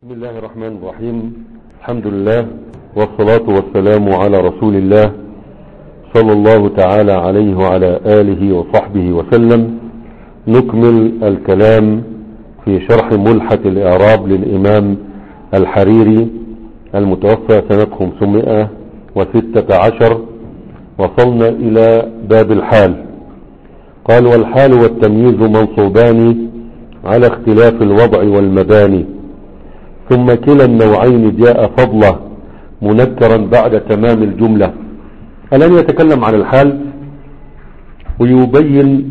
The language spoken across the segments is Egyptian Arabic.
بسم الله الرحمن الرحيم الحمد لله والصلاة والسلام على رسول الله صلى الله تعالى عليه وعلى آله وصحبه وسلم نكمل الكلام في شرح ملحة الإعراب للإمام الحريري المتوفى سنة 516 وصلنا إلى باب الحال قال والحال والتمييز منصوبان على اختلاف الوضع والمباني ثم كلا النوعين جاء فضله منكرا بعد تمام الجملة الآن يتكلم عن الحال ويبين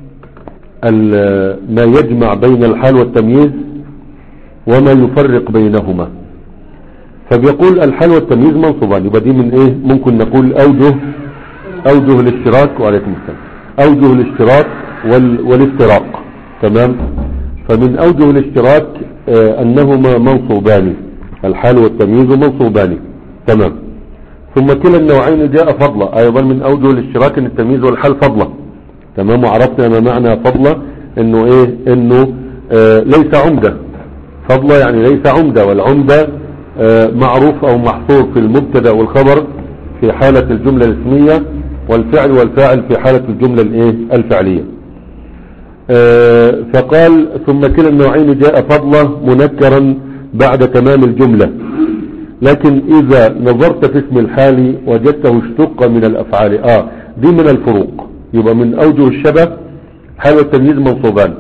ما يجمع بين الحال والتمييز وما يفرق بينهما فبيقول الحال والتمييز منصوبان يبقى دي من ايه ممكن نقول اوجه اوجه الاشتراك وعليكم السلام اوجه الاشتراك وال والافتراق تمام فمن اوجه الاشتراك آه انهما منصوبان الحال والتمييز منصوبان تمام ثم كلا النوعين جاء فضلا ايضا من اوجه الاشتراك ان التمييز والحال فضلا تمام وعرفنا ما معنى فضلا انه ايه انه آه ليس عمدة فضلا يعني ليس عمدة والعمدة آه معروف او محصور في المبتدا والخبر في حالة الجملة الاسمية والفعل والفاعل في حالة الجملة الايه الفعلية آه فقال ثم كلا النوعين جاء فضله منكرا بعد تمام الجملة لكن اذا نظرت في اسم الحال وجدته اشتق من الافعال اه دي من الفروق يبقى من اوجه الشبه حال والتمييز منصوبان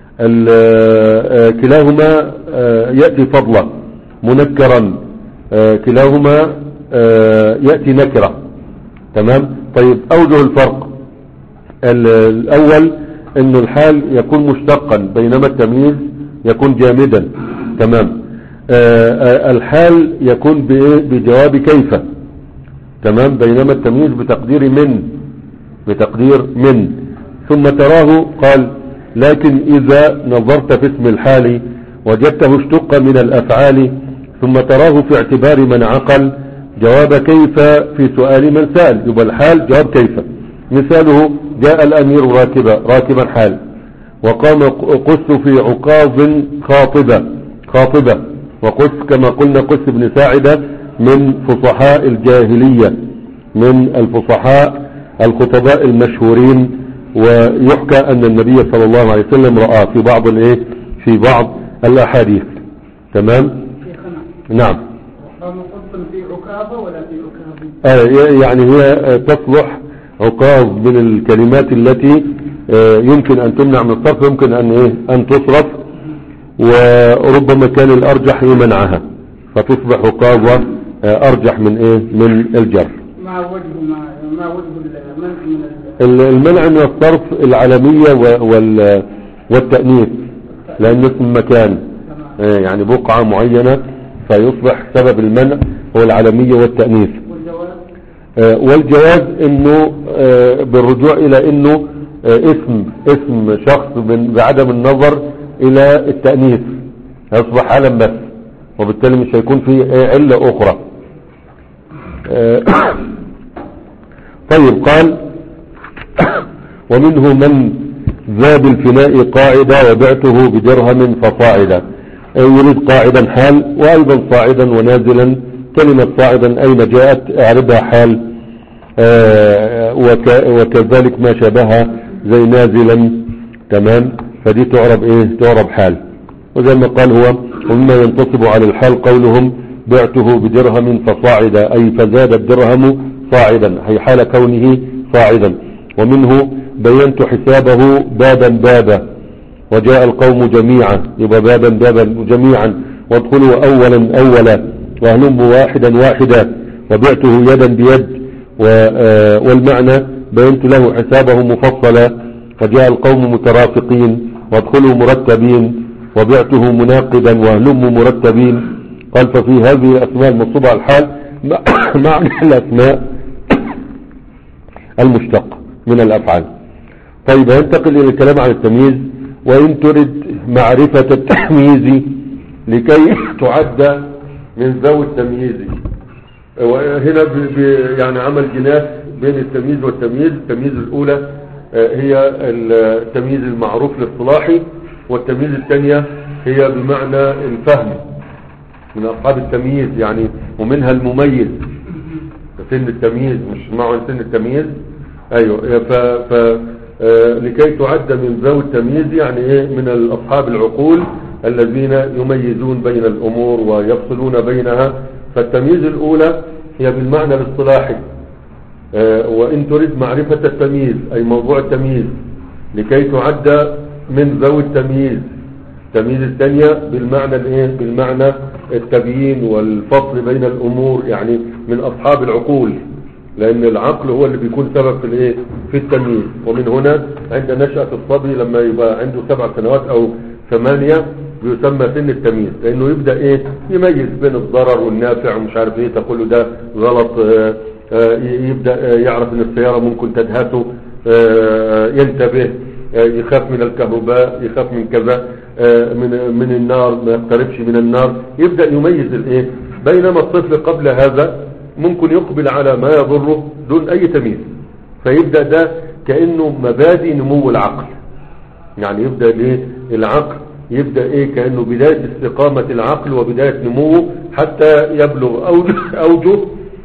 آه كلاهما آه يأتي فضلا منكرا كلاهما يأتي نكرة تمام طيب اوجه الفرق الاول ان الحال يكون مشتقا بينما التمييز يكون جامدا تمام آآ الحال يكون بجواب كيف تمام بينما التمييز بتقدير من بتقدير من ثم تراه قال لكن اذا نظرت في اسم الحال وجدته اشتق من الافعال ثم تراه في اعتبار من عقل جواب كيف في سؤال من سأل يبقى الحال جواب كيف مثاله جاء الأمير راكبا راكبا حال وقام قس في عكاظ خاطبة خاطبة وقس كما قلنا قس بن ساعدة من فصحاء الجاهلية من الفصحاء الخطباء المشهورين ويحكى أن النبي صلى الله عليه وسلم رأى في بعض الايه في بعض الأحاديث تمام نعم في عكاظة ولا في عكاظ آه يعني هي تصلح عكاظ من الكلمات التي يمكن ان تمنع من الصرف يمكن ان ايه ان تصرف وربما كان الارجح منعها فتصبح عكاظة ارجح من ايه من الجر ما وجه ما, ما وجه المنع من المنع من الصرف العالمية وال والتأنيث لان اسم مكان يعني بقعة معينة فيصبح سبب المنع هو العالمية والتأنيث والجواز انه بالرجوع الى انه اسم اسم شخص بعدم النظر الى التأنيث يصبح علم بس وبالتالي مش هيكون في علة اخرى طيب قال ومنه من ذا بالفناء قاعدة وبعته بدرهم فصاعدا يريد قاعدا حال وايضا صاعدا ونازلا كلمة صاعدا اين جاءت اعربها حال وك وكذلك ما شابهها زي نازلا تمام فدي تعرب ايه تعرب حال وزي ما قال هو ومما ينتصب على الحال قولهم بعته بدرهم فصاعدا اي فزاد الدرهم صاعدا اي حال كونه صاعدا ومنه بينت حسابه بابا بابا وجاء القوم جميعا يبقى بابا بابا جميعا وادخلوا اولا اولا واهلم واحدا واحدا وبعته يدا بيد والمعنى بينت له حسابه مفصلا وجاء القوم مترافقين وادخلوا مرتبين وبعته مناقبا واهلم مرتبين قال ففي هذه الاسماء المنصوبة على الحال معنى الاسماء المشتقة من الافعال طيب ينتقل الى الكلام عن التمييز وإن ترد معرفة التحميز لكي تعد من ذوي التمييز وهنا يعني عمل جناس بين التمييز والتمييز التمييز الأولى هي التمييز المعروف الاصطلاحي والتمييز الثانية هي بمعنى الفهم من أصحاب التمييز يعني ومنها المميز سن التمييز مش معه سن التمييز ايوه ف, ف آه، لكي تعد من ذوي التمييز يعني ايه من الاصحاب العقول الذين يميزون بين الامور ويفصلون بينها فالتمييز الاولى هي بالمعنى الاصطلاحي آه، وان تريد معرفة التمييز اي موضوع التمييز لكي تعد من ذوي التمييز التمييز الثانية بالمعنى الايه بالمعنى التبيين والفصل بين الامور يعني من اصحاب العقول لان العقل هو اللي بيكون سبب في الايه في التمييز ومن هنا عند نشأة الصبي لما يبقى عنده سبع سنوات او ثمانية بيسمى سن التمييز لانه يبدأ ايه يميز بين الضرر والنافع ومش عارف ايه تقول له ده غلط آه، آه، يبدأ آه، يعرف ان السيارة ممكن تدهسه آه، ينتبه آه، يخاف من الكهرباء يخاف من كذا آه، من من النار ما يقتربش من النار يبدأ يميز الايه بينما الطفل قبل هذا ممكن يقبل على ما يضره دون اي تمييز فيبدأ ده كأنه مبادئ نمو العقل يعني يبدأ الايه العقل يبدأ ايه كأنه بداية استقامة العقل وبداية نموه حتى يبلغ اوجه, أوجه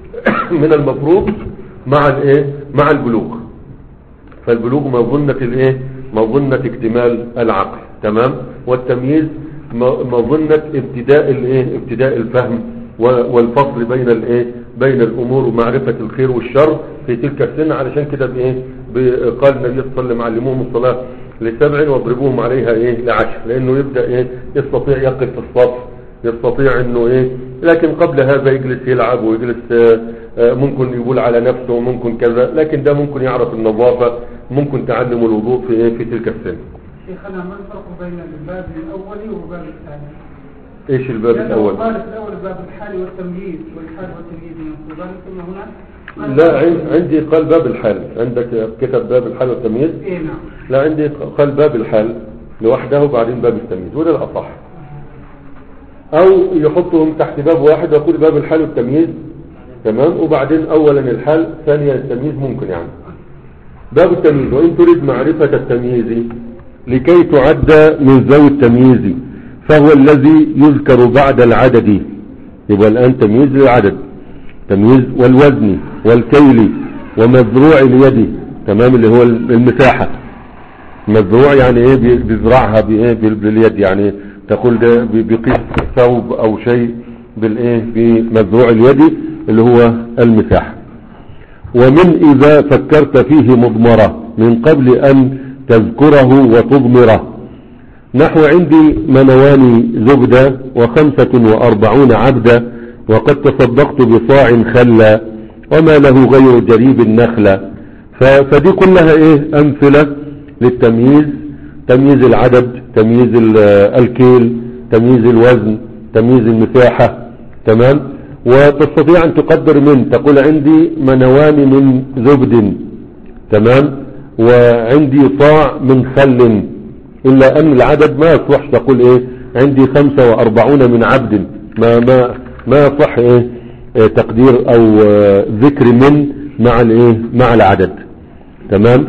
من المفروض مع الايه مع البلوغ فالبلوغ مظنة الايه مظنة اكتمال العقل تمام والتمييز م- مظنة ابتداء الايه ابتداء الفهم و- والفصل بين الايه بين الامور ومعرفة الخير والشر في تلك السنة علشان كده بايه ب- قال النبي صلى الله عليه وسلم علموهم الصلاة لسبع واضربوهم عليها ايه لعشر لانه يبدأ ايه يستطيع يقف في الصف يستطيع انه ايه لكن قبل هذا يجلس يلعب ويجلس آه، آه، ممكن يقول على نفسه وممكن كذا لكن ده ممكن يعرف النظافة ممكن تعلم الوضوء في ايه في تلك السن شيخنا ما الفرق بين الباب الاولي والباب الثاني؟ ايش الباب لأنه الاول قال في الاول باب الحال والتمييز والحال والتمييز منصوبان ثم هنا قال لا باب عن- عندي قال باب الحال عندك كتب باب الحال والتمييز ايه نعم لا عندي قال باب الحال لوحده وبعدين باب التمييز وده الأصح أو يحطهم تحت باب واحد ويقول باب الحال والتمييز تمام وبعدين أولا الحال ثانيا التمييز ممكن يعني باب التمييز وإن تريد معرفة التمييز لكي تعد من ذوي التمييز فهو الذي يذكر بعد العدد يبقى الآن تمييز للعدد تمييز والوزن والكيل ومزروع اليد تمام اللي هو المساحة مزروع يعني ايه بي- بيزرعها بايه بال- باليد يعني تقول ده بي- بيقيس ثوب او شيء بالايه بمزروع اليد اللي هو المساحة ومن اذا فكرت فيه مضمرة من قبل ان تذكره وتضمره نحو عندي منوان زبدة وخمسة وأربعون عبدا وقد تصدقت بصاع خلا وما له غير جريب النخلة ف- فدي كلها ايه أمثلة للتمييز تمييز العدد تمييز ال- الكيل تمييز الوزن تمييز المساحة تمام وتستطيع أن تقدر من تقول عندي منوان من زبد تمام وعندي صاع من خل إلا أن العدد ما يصلح تقول إيه عندي خمسة وأربعون من عبد ما ما ما يصح إيه إيه تقدير أو آه، ذكر من مع الإيه مع العدد تمام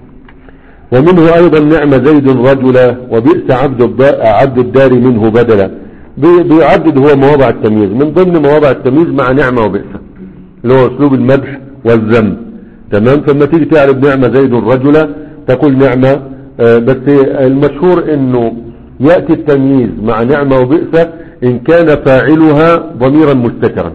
ومنه أيضا نعم زيد رجلا وبئس عبد الدا- عبد الدار منه بدلا بي- بيعدد هو مواضع التمييز من ضمن مواضع التمييز مع نعمة وبئس اللي هو اسلوب المدح والذم تمام فلما تيجي تعرف نعمة زيد رجلا تقول نعمة آه، بس المشهور انه يأتي التمييز مع نعمة وبئس ان كان فاعلها ضميرا مستترا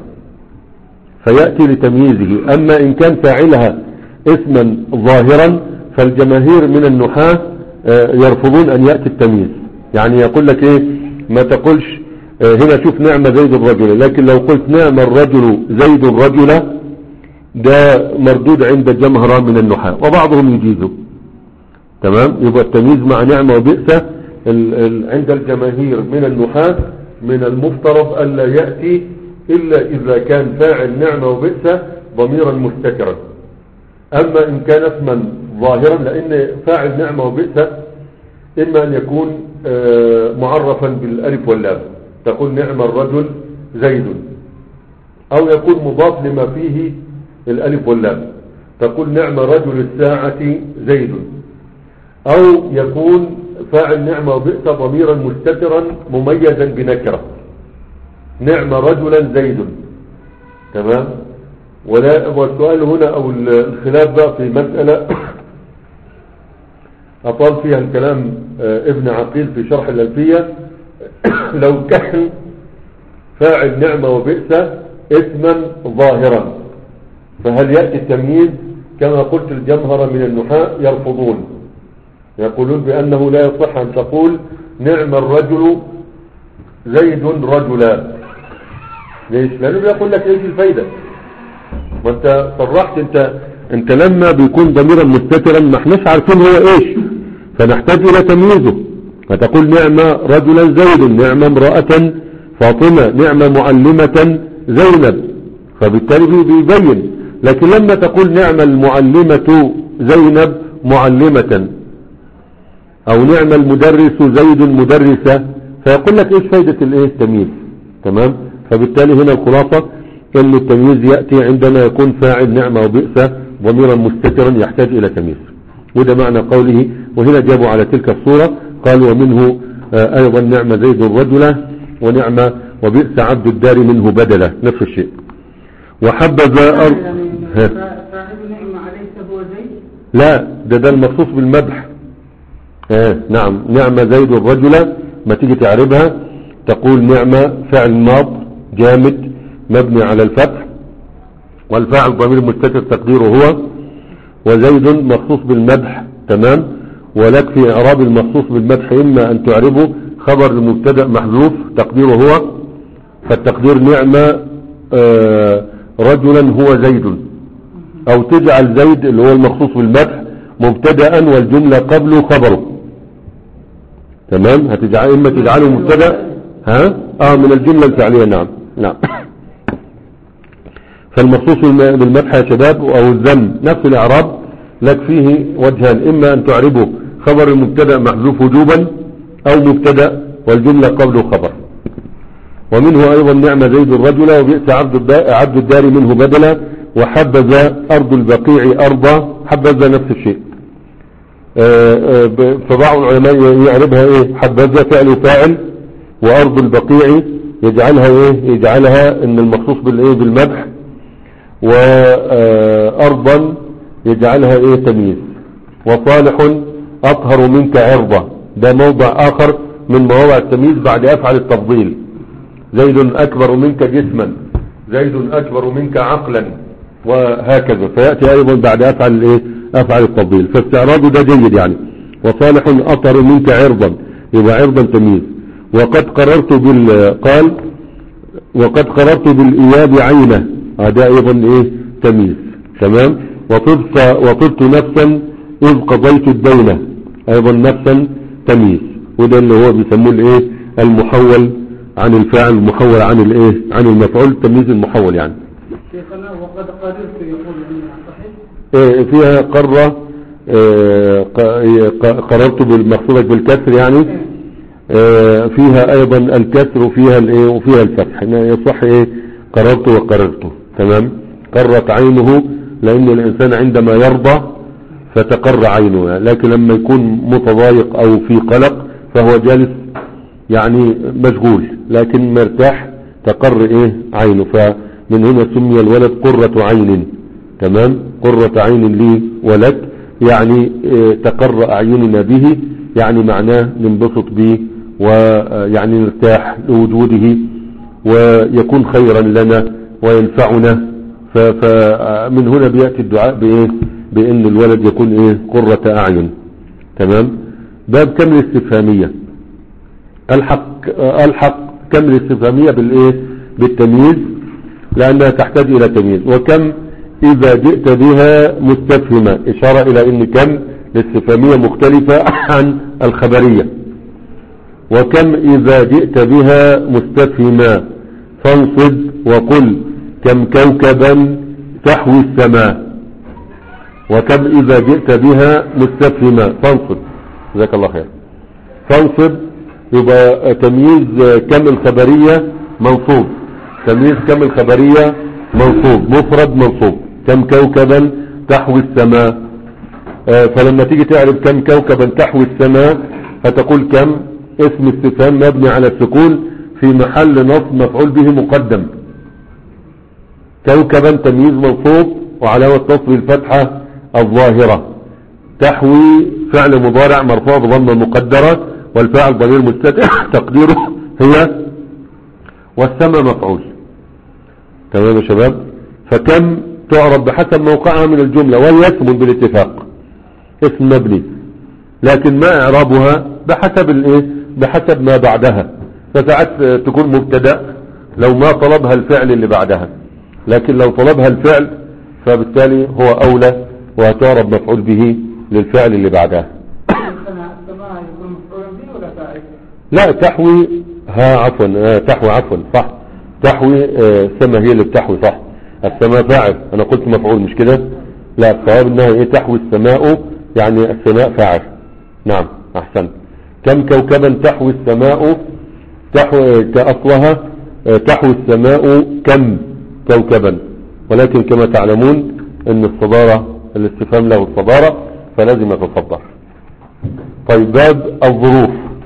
فيأتي لتمييزه اما ان كان فاعلها اسما ظاهرا فالجماهير من النحاة آه، يرفضون ان يأتي التمييز يعني يقول لك ايه ما تقولش آه، هنا شوف نعمة زيد الرجل لكن لو قلت نعم الرجل زيد الرجل ده مردود عند جمهرة من النحاة وبعضهم يجيزه تمام يبقى التمييز مع نعمة وبئس ال- ال- عند الجماهير من النحاة من المفترض ألا يأتي إلا إذا كان فاعل نعمة وبئس ضميرا مستترا أما إن كان اسما ظاهرا لأن فاعل نعمة وبئس إما أن يكون آه، معرفا بالألف واللام تقول نعم الرجل زيد أو يكون مضاف لما فيه الألف واللام تقول نعم رجل الساعة زيد أو يكون فاعل نعمة وبئس ضميرا مستترا مميزا بنكرة نعم رجلا زيد تمام ولا والسؤال هنا او الخلاف بقى في مسألة اطال فيها الكلام آه، ابن عقيل في شرح الالفية لو كان فاعل نعمة وبئس اسما ظاهرا فهل يأتي التمييز كما قلت الجمهرة من النحاء يرفضون يقولون بأنه لا يصح أن تقول نعم الرجل زيد رجلا ليش لأنه بيقول لك ايش الفايدة ما انت صرحت انت انت لما بيكون ضميرا مستترا ما احناش عارفين هو ايش فنحتاج الى تمييزه فتقول نعم رجلا زيد نعم امرأة فاطمة نعم معلمة زينب فبالتالي بي- بيبين لكن لما تقول نعم المعلمة زينب معلمة او نعم المدرس زيد مدرسة فيقول لك ايش فايدة الايه التمييز تمام فبالتالي هنا الخلاصة ان التمييز يأتي عندما يكون فاعل نعمة وبئس ضميرا مستترا يحتاج الى تمييز وده معنى قوله وهنا جابوا على تلك الصورة قال ومنه آه، ايضا نعم زيد الرجل ونعم وبئس عبد الدار منه بدلة نفس الشيء وحبذا أر... يعني ها. فا- فاعل نعمة أليس هو زيد لا ده ده المخصوص بالمدح آه نعم نعم زيد الرجل ما تيجي تعربها تقول نعمة فعل ماض جامد مبني على الفتح والفاعل ضمير مستتر تقديره هو وزيد مخصوص بالمدح تمام ولك في إعراب المخصوص بالمدح إما أن تعربه خبر المبتدا محذوف تقديره هو فالتقدير نعمة آه رجلا هو زيد او تجعل زيد اللي هو المخصوص بالمدح مبتدا والجملة قبله خبره تمام هتجعل اما تجعله مبتدا ها اه من الجملة الفعلية نعم نعم فالمخصوص بالم- بالمدح يا شباب او الذم نفس الاعراب لك فيه وجهان اما ان تعربه خبر المبتدا محذوف وجوبا او مبتدا والجملة قبله خبر ومنه أيضا نعم زيد الرجل وبئس عبد الدا- عبد الدار منه بدلا وحبذ أرض البقيع أرضا حبذ نفس الشيء آه، آه، ب- فبعض العلماء يعربها إيه حبذ فعل فاعل وأرض البقيع يجعلها إيه يجعلها إن المخصوص بالإيه بالمدح وأرضا يجعلها إيه تمييز وصالح أطهر منك عرضة ده موضع آخر من مواضع التمييز بعد أفعل التفضيل زيد أكبر منك جسما زيد أكبر منك عقلا وهكذا فيأتي أيضا بعد أفعل الإيه أفعل التفضيل فاستعراضه ده جيد يعني وصالح أطهر منك عرضا يبقى عرضا تمييز وقد قررت بال قال وقد قررت بالإياب عينه هذا أيضا إيه تمييز تمام وطبت وطبت نفسا إذ قضيت الدينة أيضا نفسا تمييز وده اللي هو بيسموه الإيه المحول عن الفاعل المحول عن الإيه عن المفعول تمييز المحول يعني شيخنا وقد قدرت يقول هنا صحيح إيه فيها قرة إيه ق- ق- قررت بالمقصودة بالكسر يعني آه، فيها ايضا الكسر وفيها الايه وفيها الفتح إنه يصح ايه قررت وقررت تمام قرت عينه لان الانسان عندما يرضى فتقر عينه لكن لما يكون متضايق او في قلق فهو جالس يعني مشغول لكن مرتاح تقر ايه عينه فمن هنا سمي الولد قرة عين تمام قرة عين لي ولك يعني آه، تقر اعيننا به يعني معناه ننبسط به ويعني نرتاح لوجوده ويكون خيرا لنا وينفعنا ف- فمن هنا بيأتي الدعاء بإيه بأن الولد يكون إيه قرة أعين تمام باب كم الاستفهامية الحق الحق كم الاستفهامية بالإيه بالتمييز لأنها تحتاج إلى تمييز وكم إذا جئت بها مستفهمة إشارة إلى أن كم الاستفهامية مختلفة عن الخبرية وكم إذا جئت بها مستفهما فانصب وقل كم كوكبا تحوي السماء وكم إذا جئت بها مستفهما فانصب جزاك الله خير فانصب يبقى تمييز كم الخبرية منصوب تمييز كم الخبرية منصوب مفرد منصوب كم كوكبا تحوي السماء آه، فلما تيجي تعرف كم كوكبا تحوي السماء فتقول كم اسم استفهام مبني على السكون في محل نصب مفعول به مقدم كوكبا تمييز منصوب وعلامة نصب الفتحة الظاهرة تحوي فعل مضارع مرفوع بضمة مقدرة والفاعل ضمير مستتر تقديره هي والسماء مفعول تمام يا شباب فكم تعرب بحسب موقعها من الجملة وهي اسم بالاتفاق اسم مبني لكن ما اعرابها بحسب الايه بحسب ما بعدها فساعات تكون مبتدا لو ما طلبها الفعل اللي بعدها لكن لو طلبها الفعل فبالتالي هو اولى وهتعرب مفعول به للفعل اللي بعدها السماء السماء يكون مفعولا به ولا فاعل؟ لا تحوي ها عفوا آه، تحوي عفوا صح تحوي آه، السماء هي اللي بتحوي صح السماء فاعل انا قلت مفعول مش كده لا الصواب انها ايه تحوي السماء يعني السماء فاعل نعم احسن كم كوكبا تحوي السماء تحوي كاصلها آه، تحوي السماء كم كوكبا ولكن كما تعلمون ان الصدارة الاستفهام له الصدارة فلازم يتصدر طيب باب الظروف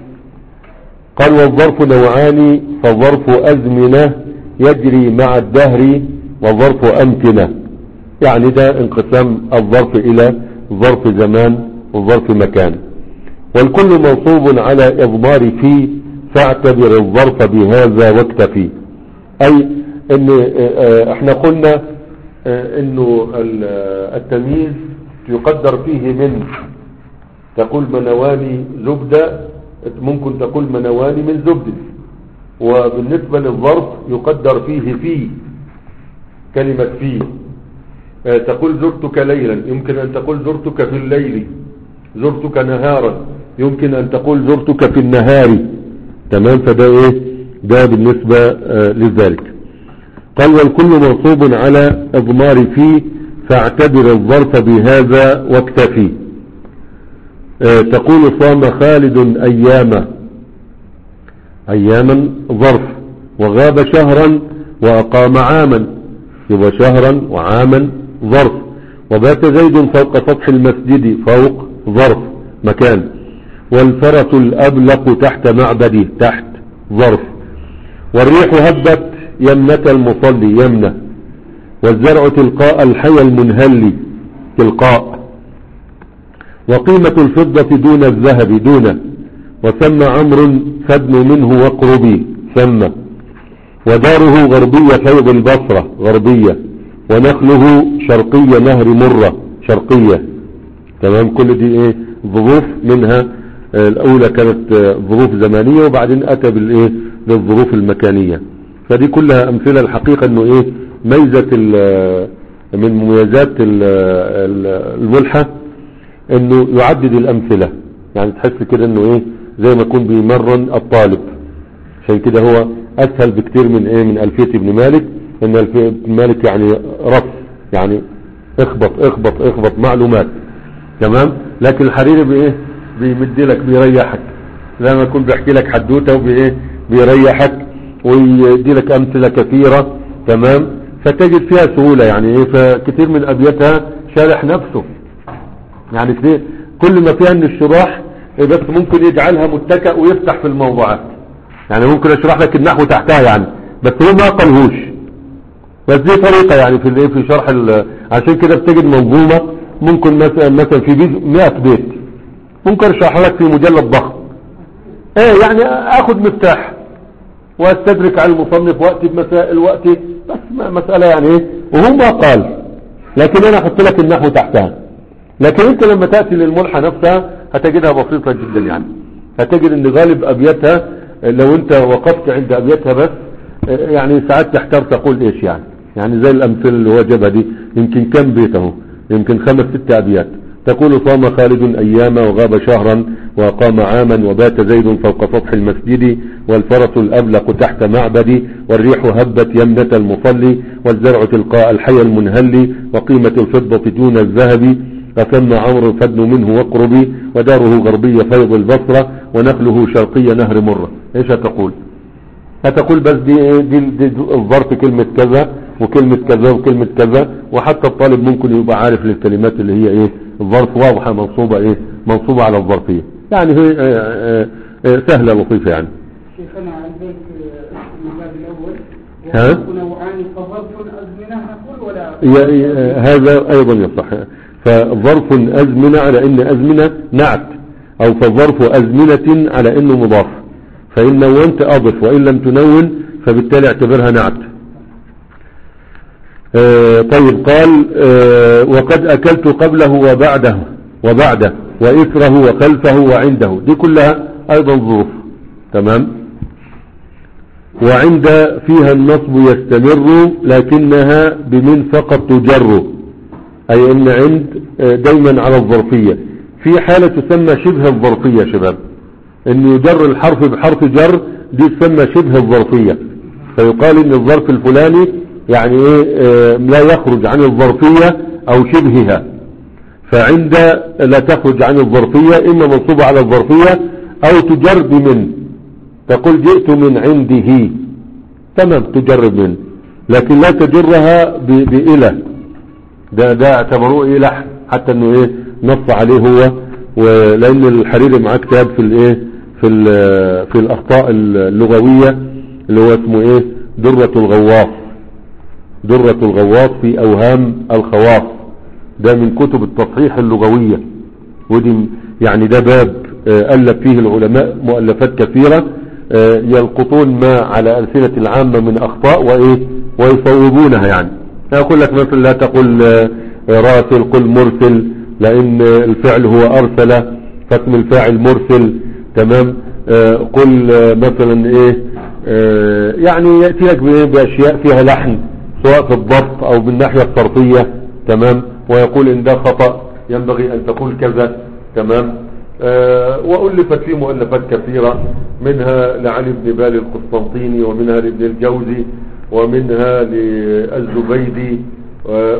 قال والظرف نوعان فظرف أزمنة يجري مع الدهر وظرف أمكنة يعني ده انقسام الظرف إلى ظرف زمان وظرف مكان والكل منصوب على إضمار في فاعتبر الظرف بهذا واكتفي أي ان اه، احنا قلنا اه، انه ال- التمييز يقدر فيه من تقول منواني زبدة ممكن تقول منواني من زبد وبالنسبة للظرف يقدر فيه في كلمة في آه، تقول زرتك ليلا يمكن أن تقول زرتك في الليل زرتك نهارا يمكن أن تقول زرتك في النهار تمام فده ايه ده بالنسبة آه، لذلك قال والكل منصوب على اضمار في فاعتبر الظرف بهذا واكتفي آه، تقول صام خالد أياما أياما ظرف وغاب شهرا وأقام عاما يبقى شهرا وعاما ظرف وبات زيد فوق سطح المسجد فوق ظرف مكان والفرس الأبلق تحت معبده تحت ظرف والريح هبت يمنة المصلي يمنة والزرع تلقاء الحي المنهل تلقاء وقيمة الفضة دون الذهب دون وسمى عمرو فادن منه واقربي سمى وداره غربية فيض البصرة غربية ونخله شرقية نهر مرة شرقية تمام كل دي ايه ظروف منها آه، الاولى كانت آه، ظروف زمانية وبعدين اتى بالايه بالظروف المكانية فدي كلها امثلة الحقيقة انه ايه ميزة ال- من مميزات ال- ال- الملحة انه يعدد الامثلة يعني تحس كده انه ايه زي ما يكون بيمرن الطالب عشان كده هو اسهل بكتير من ايه من الفية ابن مالك ان الفية ابن مالك يعني رص يعني اخبط اخبط اخبط معلومات تمام لكن الحريري بايه بيمد لك بيريحك زي ما يكون بيحكي لك حدوته وبايه بيريحك ويدي لك امثله كثيره تمام فتجد فيها سهوله يعني ايه فكثير من ابياتها شارح نفسه يعني كتير كل ما فيها من الشراح إيه بس ممكن يجعلها متكأ ويفتح في الموضوعات يعني ممكن اشرح لك النحو تحتها يعني بس هو ما قالهوش بس دي طريقة يعني في الايه في شرح ال- عشان كده بتجد منظومة ممكن مثلا مثلا في بيت 100 بيت ممكن اشرح لك في مجلد ضخم ايه يعني اخد مفتاح واستدرك على المصنف وقتي بمسائل وقتي بس م- مسألة يعني ايه وهو ما قال لكن انا احط لك النحو تحتها لكن انت لما تأتي للملحة نفسها هتجدها بسيطة جدا يعني هتجد ان غالب ابياتها لو انت وقفت عند ابياتها بس يعني ساعات تحتار تقول ايش يعني يعني زي الامثله اللي هو جابها دي يمكن كم بيت اهو يمكن خمس ست ابيات تقول صام خالد اياما وغاب شهرا وقام عاما وبات زيد فوق سطح المسجد والفرس الابلق تحت معبدي والريح هبت يمنة المصلي والزرع تلقاء الحي المنهل وقيمة الفضة دون الذهب فثم عمرو فدن منه واقربي وداره غربية فيض البصرة ونخله شرقية نهر مرة ايش هتقول هتقول بس دي, إيه؟ دي, دي, دي الظرف كلمة كذا وكلمة كذا وكلمة كذا وحتى الطالب ممكن يبقى عارف للكلمات اللي هي ايه الظرف واضحة منصوبة ايه منصوبة على الظرفية يعني هي آه، آه، آه، سهلة لطيفة يعني شيخنا عندك ها؟ نوعان فظرف أزمنة نقول ولا ي- ي- هذا أيضا يصح فظرف أزمنة على إن أزمنة نعت أو فظرف أزمنة على إنه مضاف فإن نونت أضف وإن لم تنون فبالتالي اعتبرها نعت آه، طيب قال آه، وقد أكلت قبله وبعده وبعده وإثره وخلفه وعنده دي كلها أيضا ظروف تمام وعند فيها النصب يستمر لكنها بمن فقط تجر أي أن عند آه، دايما على الظرفية في حالة تسمى شبه الظرفية يا شباب أن يجر الحرف بحرف جر دي تسمى شبه الظرفية فيقال أن الظرف الفلاني يعني إيه آه، لا يخرج عن الظرفية أو شبهها فعند لا تخرج عن الظرفية إما منصوبة على الظرفية أو تجر بمن تقول جئت من عنده تمام تجرب من لكن لا تجرها ب- بإله ده ده اعتبروه ايه لحن حتى انه ايه نص عليه هو ولان الحريري معاه كتاب في الايه في ال- في الاخطاء اللغويه اللي هو اسمه ايه درة الغواص درة الغواص في اوهام الخواص ده من كتب التصحيح اللغويه ودي م- يعني ده باب آه، ألف فيه العلماء مؤلفات كثيرة آه، يلقطون ما على ألسنة العامة من أخطاء وإيه ويصوبونها يعني يقول لك مثلا لا تقل آه، راسل قل مرسل لأن آه، الفعل هو أرسل فاسم الفاعل مرسل تمام آه، قل آه، مثلا إيه آه، يعني يأتي لك بإيه؟ بأشياء فيها لحن سواء في الضبط أو بالناحية الصرفية تمام ويقول إن ده خطأ ينبغي أن تقول كذا تمام آه وألفت فيه مؤلفات كثيرة منها لعلي بن بال القسطنطيني ومنها لابن الجوزي ومنها للزبيدي آه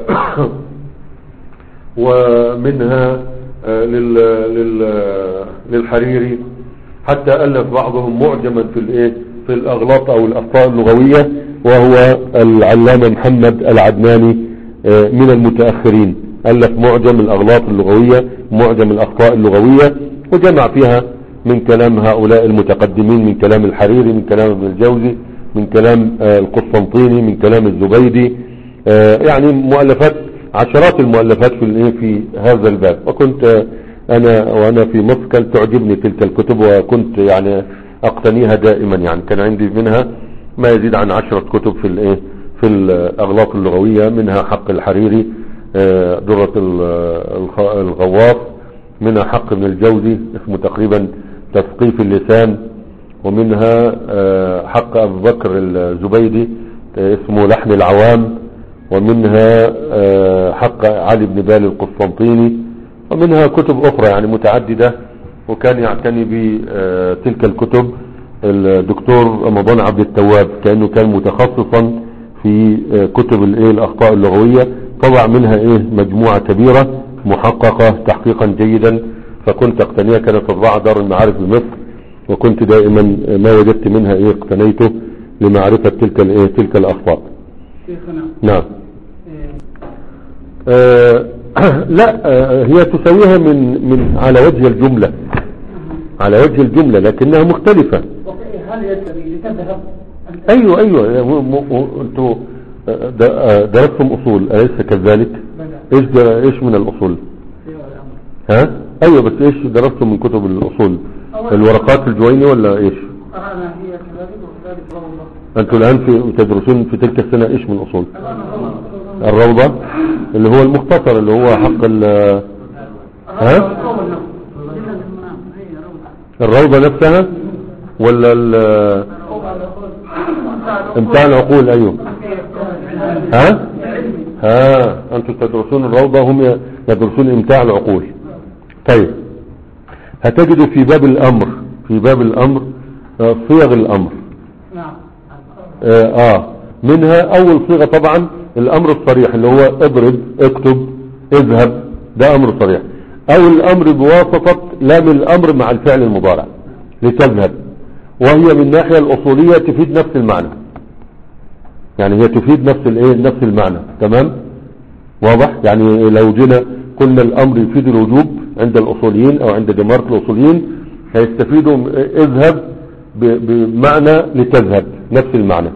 ومنها آه لل لل للحريري حتى ألف بعضهم معجما في الايه في الأغلاط أو الأخطاء اللغوية وهو العلامة محمد العدناني آه من المتأخرين ألف معجم الأغلاط اللغوية معجم الأخطاء اللغوية وجمع فيها من كلام هؤلاء المتقدمين من كلام الحريري من كلام ابن الجوزي من كلام آه، القسطنطيني من كلام الزبيدي آه، يعني مؤلفات عشرات المؤلفات في الإيه في هذا الباب وكنت آه، أنا وأنا في مصر كانت تعجبني تلك الكتب وكنت يعني أقتنيها دائما يعني كان عندي منها ما يزيد عن عشرة كتب في الإيه في الأغلاط اللغوية منها حق الحريري آه، درة ال- الخ- الغواص منها حق ابن الجوزي اسمه تقريبا تثقيف اللسان ومنها آه، حق أبو بكر الزبيدي آه، اسمه لحن العوام ومنها آه، حق علي بن بال القسطنطيني ومنها كتب أخرى يعني متعددة وكان يعتني بتلك الكتب الدكتور رمضان عبد التواب كأنه كان متخصصا في آه، كتب الايه الاخطاء اللغوية طبع منها ايه مجموعة كبيرة محققة تحقيقا جيدا فكنت اقتنيها كانت تطبع دار المعارف بمصر وكنت دائما آه، ما وجدت منها ايه اقتنيته لمعرفة تلك الايه تلك الاخطاء شيخنا نعم إيه، آه لا آه هي تسويها من من على وجه الجملة على وجه الجملة لكنها مختلفة وفي- هل يجري لتذهب أنت ايوه ايوه م- م- انتوا آه، د- آه، درستم اصول اليس كذلك بدأ ايش در- ايش من الاصول في الأمر ها ايوه بس ايش درستم من كتب الاصول الورقات الجويني ولا ايش قرأنا هي كذلك وكذلك روضة انتوا الان في تدرسون في تلك السنة ايش من الاصول الآن روضة الروضة اللي هو المختصر اللي هو حق ال- ها؟ روضة هي روضة الروضة نفسها ولا ال- امتاع العقول ايوه ها ها انتم تدرسون الروضة هم يدرسون امتاع العقول طيب هتجدوا في باب الامر في باب الامر آه، صيغ الامر نعم آه, اه منها اول صيغة طبعا الامر الصريح اللي هو اضرب اكتب اذهب ده امر صريح او الامر بواسطة لام الامر مع الفعل المضارع لتذهب وهي من الناحية الاصولية تفيد نفس المعنى يعني هي تفيد نفس الايه نفس المعنى تمام واضح يعني لو جينا قلنا الامر يفيد الوجوب عند الاصوليين او عند جماعة الاصوليين هيستفيدوا م- اذهب ب- بمعنى لتذهب نفس المعنى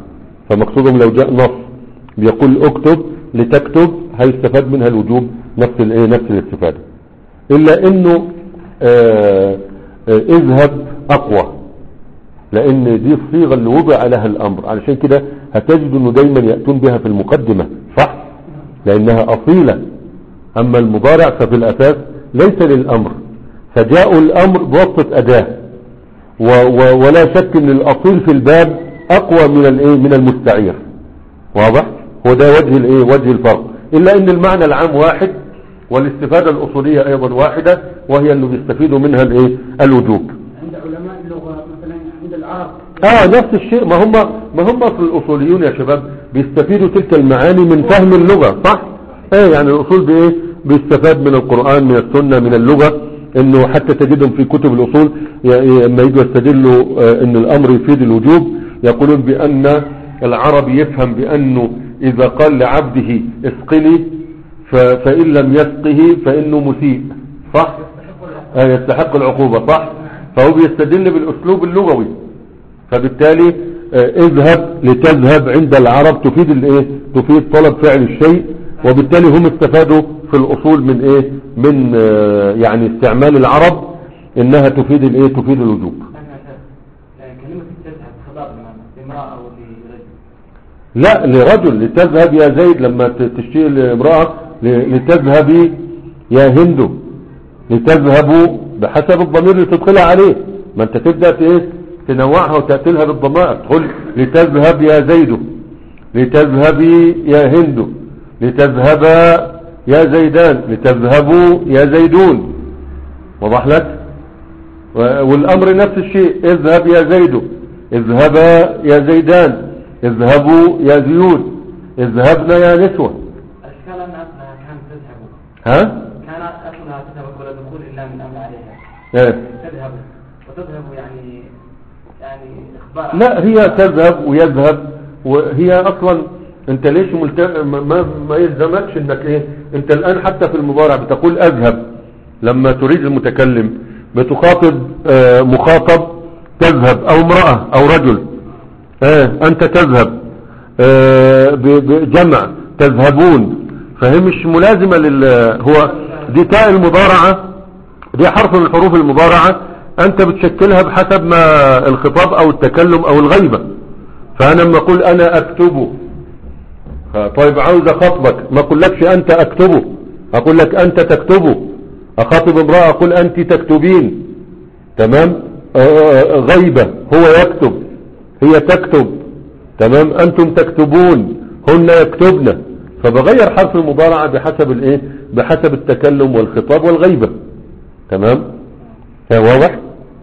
فمقصودهم لو جاء نص بيقول اكتب لتكتب هيستفاد منها الوجوب نفس الايه نفس الاستفادة الا انه آه آه اذهب اقوى لان دي الصيغة اللي وضع لها الامر علشان كده هتجد انه دايما يأتون بها في المقدمة صح لانها اصيلة اما المضارع ففي الاساس ليس للامر فجاءوا الامر بواسطة اداة و و ولا شك ان الاصيل في الباب اقوى من الايه من المستعير واضح هو ده وجه الايه وجه الفرق الا ان المعنى العام واحد والاستفادة الاصولية ايضا واحدة وهي انه بيستفيدوا منها الايه الوجوب عند علماء اللغة مثلا عند العرب اه نفس الشيء ما هم ما هم في الاصوليون يا شباب بيستفيدوا تلك المعاني من فهم اللغة صح ايه يعني الاصول بايه بيستفاد من القرآن من السنة من اللغة انه حتى تجدهم في كتب الاصول ي- لما يجوا يستدلوا آه، ان الامر يفيد الوجوب يقولون بان العرب يفهم بانه اذا قال لعبده اسقني ف- فان لم يسقه فانه مسيء صح آه، يستحق العقوبة صح فهو بيستدل بالاسلوب اللغوي فبالتالي آه، اذهب لتذهب عند العرب تفيد الايه تفيد طلب فعل الشيء وبالتالي هم استفادوا في الاصول من ايه من آه، يعني استعمال العرب انها تفيد الايه تفيد الوجوب كلمة تذهب خطاب لامرأة أو لرجل لا لرجل لتذهب يا زيد لما ت- تشتري لامرأة ل- لتذهبي يا هند لتذهبوا بحسب الضمير اللي تدخلها عليه ما انت تبدأ ت- ايه تنوعها وتأتي لها بالضمائر تقول لتذهب يا زيد لتذهبي يا هند لتذهبا يا زيدان لتذهبوا يا زيدون وضح لك و- والامر نفس الشيء اذهب يا زيد اذهبا يا زيدان اذهبوا يا زيود اذهبنا يا نسوة الإشكال أن أصلها كانت تذهب ها كان أصلها تذهب ولا دخول إلا من أمر عليها ايه تذهب وتذهب يعني يعني إخبار لا هي تذهب ويذهب وهي اصلا انت ليش ملت... ما, ما- ما يلزمكش انك ايه انت الان حتى في المضارع بتقول اذهب لما تريد المتكلم بتخاطب آه مخاطب تذهب او امرأة او رجل آه انت تذهب آه ب- بجمع تذهبون فهي مش ملازمة لل هو دي تاء المضارعة دي حرف من حروف المضارعة انت بتشكلها بحسب ما الخطاب او التكلم او الغيبة فانا لما اقول انا اكتبه طيب عاوز اخاطبك ما اقول لكش انت اكتبه اقول لك انت تكتبه اخاطب امرأة اقول انت تكتبين تمام آه، غيبة هو يكتب هي تكتب تمام انتم تكتبون هن يكتبن فبغير حرف المضارعة بحسب الايه بحسب التكلم والخطاب والغيبة تمام ها واضح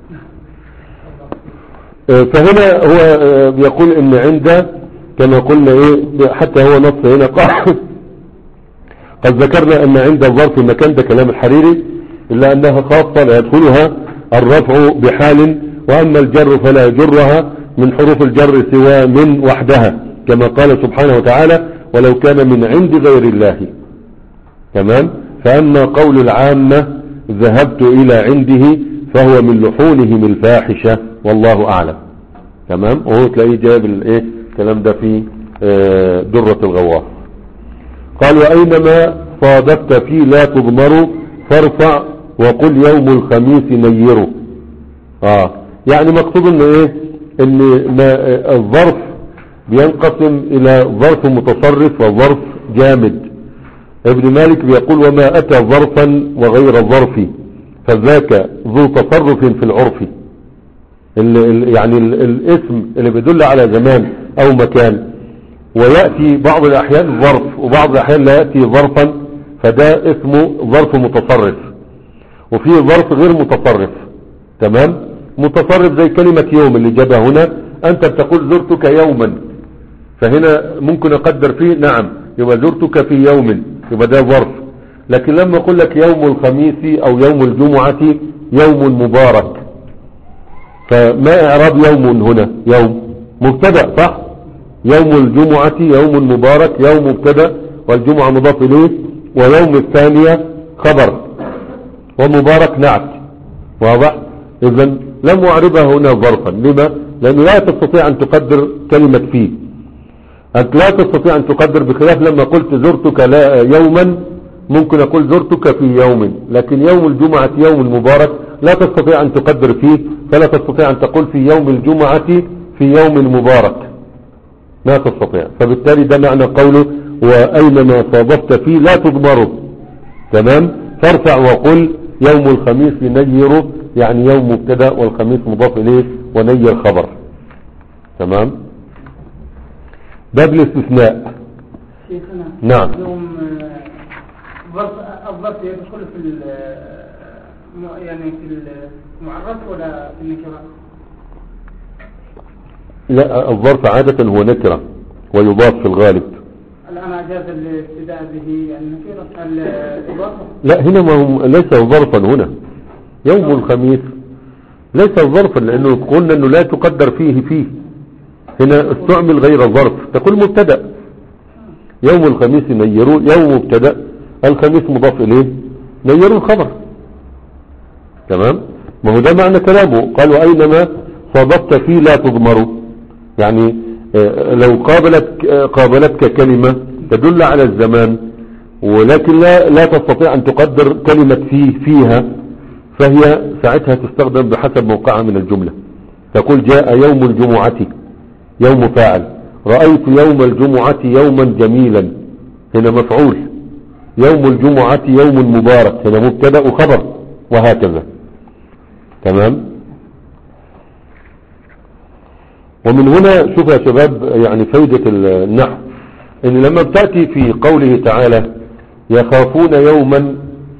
آه، فهنا هو آه، بيقول ان عند كما قلنا ايه حتى هو نص هنا قال قد ذكرنا ان عند الظرف مكان ده كلام الحريري الا انها خاصة لا يدخلها الرفع بحال واما الجر فلا يجرها من حروف الجر سوى من وحدها كما قال سبحانه وتعالى ولو كان من عند غير الله تمام فأما قول العامة ذهبت إلى عنده فهو من لحونهم الفاحشة والله أعلم تمام وهو تلاقيه جاب الايه الكلام ده في آه، درة الغواص قال وأينما صادفت فيه لا تضمر فارفع وقل يوم الخميس نيره اه يعني مقصود ان ايه ان ما آه، الظرف بينقسم الى ظرف متصرف وظرف جامد ابن مالك بيقول وما أتى ظرفا وغير ظرف فذاك ذو تصرف في العرف ال ال يعني ال الاسم اللي بيدل على زمان أو مكان ويأتي بعض الأحيان ظرف وبعض الأحيان لا يأتي ظرفا فده اسمه ظرف متصرف وفي ظرف غير متصرف تمام متصرف زي كلمة يوم اللي جابها هنا أنت بتقول زرتك يوما فهنا ممكن أقدر فيه نعم يبقى زرتك في يوم يبقى ده ظرف لكن لما أقول لك يوم الخميس أو يوم الجمعة يوم مبارك فما إعراب يوم هنا يوم مبتدا صح يوم الجمعة يوم مبارك يوم مبتدا والجمعة مضاف إليه ويوم الثانية خبر ومبارك نعت واضح إذا لم أعربها هنا ظرفا لما لأنه لا تستطيع أن تقدر كلمة فيه أنت لا تستطيع أن تقدر بخلاف لما قلت زرتك لا يوما ممكن أقول زرتك في يوم لكن يوم الجمعة يوم مبارك لا تستطيع أن تقدر فيه فلا تستطيع أن تقول في يوم الجمعة في يوم مبارك ما تستطيع فبالتالي ده معنى قوله وأينما صادفت فيه لا تضمره تمام فارفع وقل يوم الخميس ينير يعني يوم مبتدا والخميس مضاف إليه ونير خبر تمام باب الاستثناء شيخنا نعم. يوم آه، ظرف الظرف يدخل في ال- م- يعني في المعرف ولا في النكرة؟ لا الظرف عادة هو نكرة ويضاف في الغالب الآن أجاز الابتداء به النكرة الإضافة لا هنا ما هو ليس ظرفا هنا يوم الخميس ليس ظرفا لأنه قلنا أنه لا تقدر فيه فيه هنا استعمل غير ظرف تقول مبتدا يوم الخميس نيروا يوم مبتدا الخميس مضاف إليه نيروا الخبر تمام ما هو ده معنى كلامه قالوا أينما صادفت فيه لا تضمروا يعني آه، لو قابلت آه، قابلتك كلمة تدل على الزمان ولكن لا لا تستطيع أن تقدر كلمة فيه فيها فهي ساعتها تستخدم بحسب موقعها من الجملة تقول جاء يوم الجمعة يوم فاعل رأيت يوم الجمعة يوما جميلا هنا مفعول يوم الجمعة يوم مبارك هنا مبتدأ وخبر وهكذا تمام ومن هنا شوف يا شباب يعني فايدة النحو ان لما بتأتي في قوله تعالى يخافون يوما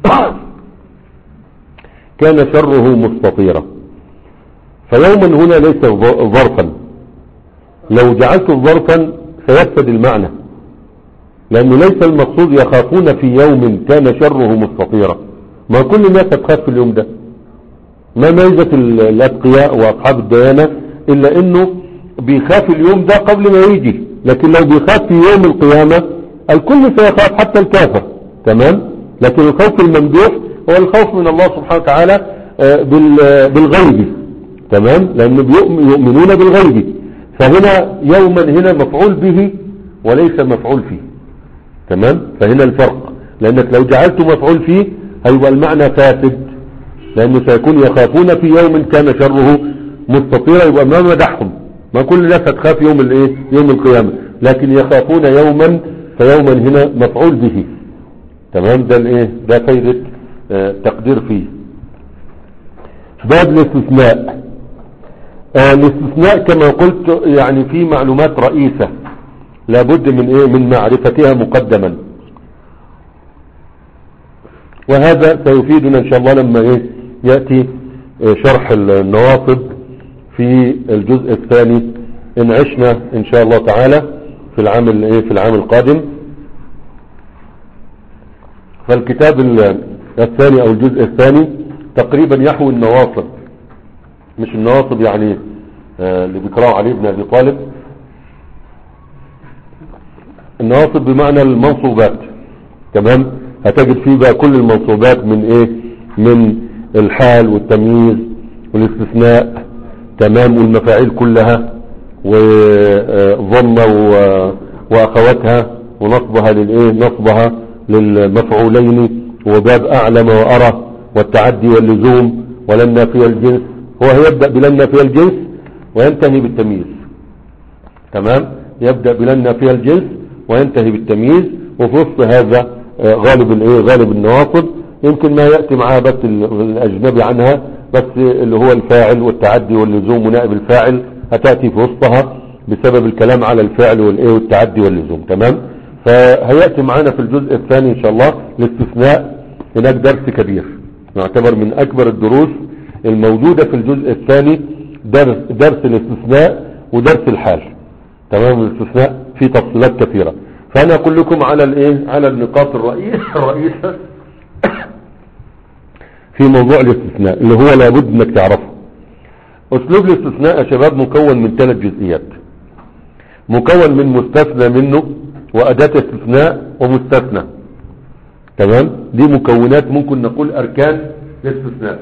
كان شره مستطيرا فيوما هنا ليس ظرفا لو جعلت ظرفا سيفسد المعنى لأنه ليس المقصود يخافون في يوم كان شره مستطيرا ما كل الناس تخاف في اليوم ده ما ميزة ال- الأتقياء وأصحاب الديانة إلا أنه بيخاف اليوم ده قبل ما يجي لكن لو بيخاف في يوم القيامة الكل سيخاف حتى الكافر تمام لكن الخوف الممدوح هو الخوف من الله سبحانه وتعالى آه، بال- بالغيب تمام لأنه بيؤم- يؤمنون بالغيب فهنا يوما هنا مفعول به وليس مفعول فيه تمام فهنا الفرق لأنك لو جعلته مفعول فيه هيبقى المعنى فاسد لأنه سيكون يخافون في يوم كان شره مستطيرا يبقى ما مدحهم ما كل الناس هتخاف يوم الايه يوم القيامة لكن يخافون يوما فيوما هنا مفعول به تمام ده الايه ده فايدة آه تقدير فيه باب الاستثناء آه الاستثناء كما قلت يعني في معلومات رئيسة لابد من ايه من معرفتها مقدما وهذا سيفيدنا ان شاء الله لما ايه يأتي آه، شرح النواصب في الجزء الثاني ان عشنا ان شاء الله تعالى في العام ال- ايه في العام القادم فالكتاب ال- الثاني او الجزء الثاني تقريبا يحوي النواصب مش النواصب يعني آه، اللي بيقرأوا عليه ابن ابي طالب النواصب بمعنى المنصوبات تمام هتجد فيه بقى كل المنصوبات من ايه من الحال والتمييز والاستثناء تمام والمفاعيل كلها وظن واخواتها ونصبها للايه نصبها للمفعولين وباب اعلم وارى والتعدي واللزوم ولن نافي الجنس هو هيبدأ بلن نافي الجنس وينتهي بالتمييز تمام يبدأ بلن نافي الجنس وينتهي بالتمييز وفي وسط هذا آه، غالب الايه غالب النواصب يمكن ما يأتي معها بس ال- الاجنبي عنها بس اللي هو الفاعل والتعدي واللزوم ونائب الفاعل هتأتي في وسطها بسبب الكلام على الفعل والايه والتعدي واللزوم تمام فهيأتي معنا في الجزء الثاني ان شاء الله الاستثناء هناك درس كبير يعتبر من اكبر الدروس الموجودة في الجزء الثاني درس, درس الاستثناء ودرس الحال تمام الاستثناء في تفصيلات كثيرة فانا اقول لكم على الايه على النقاط الرئيس الرئيسة في موضوع الاستثناء اللي هو لابد انك تعرفه اسلوب الاستثناء يا شباب مكون من ثلاث جزئيات مكون من مستثنى منه واداة استثناء ومستثنى تمام دي مكونات ممكن نقول اركان الاستثناء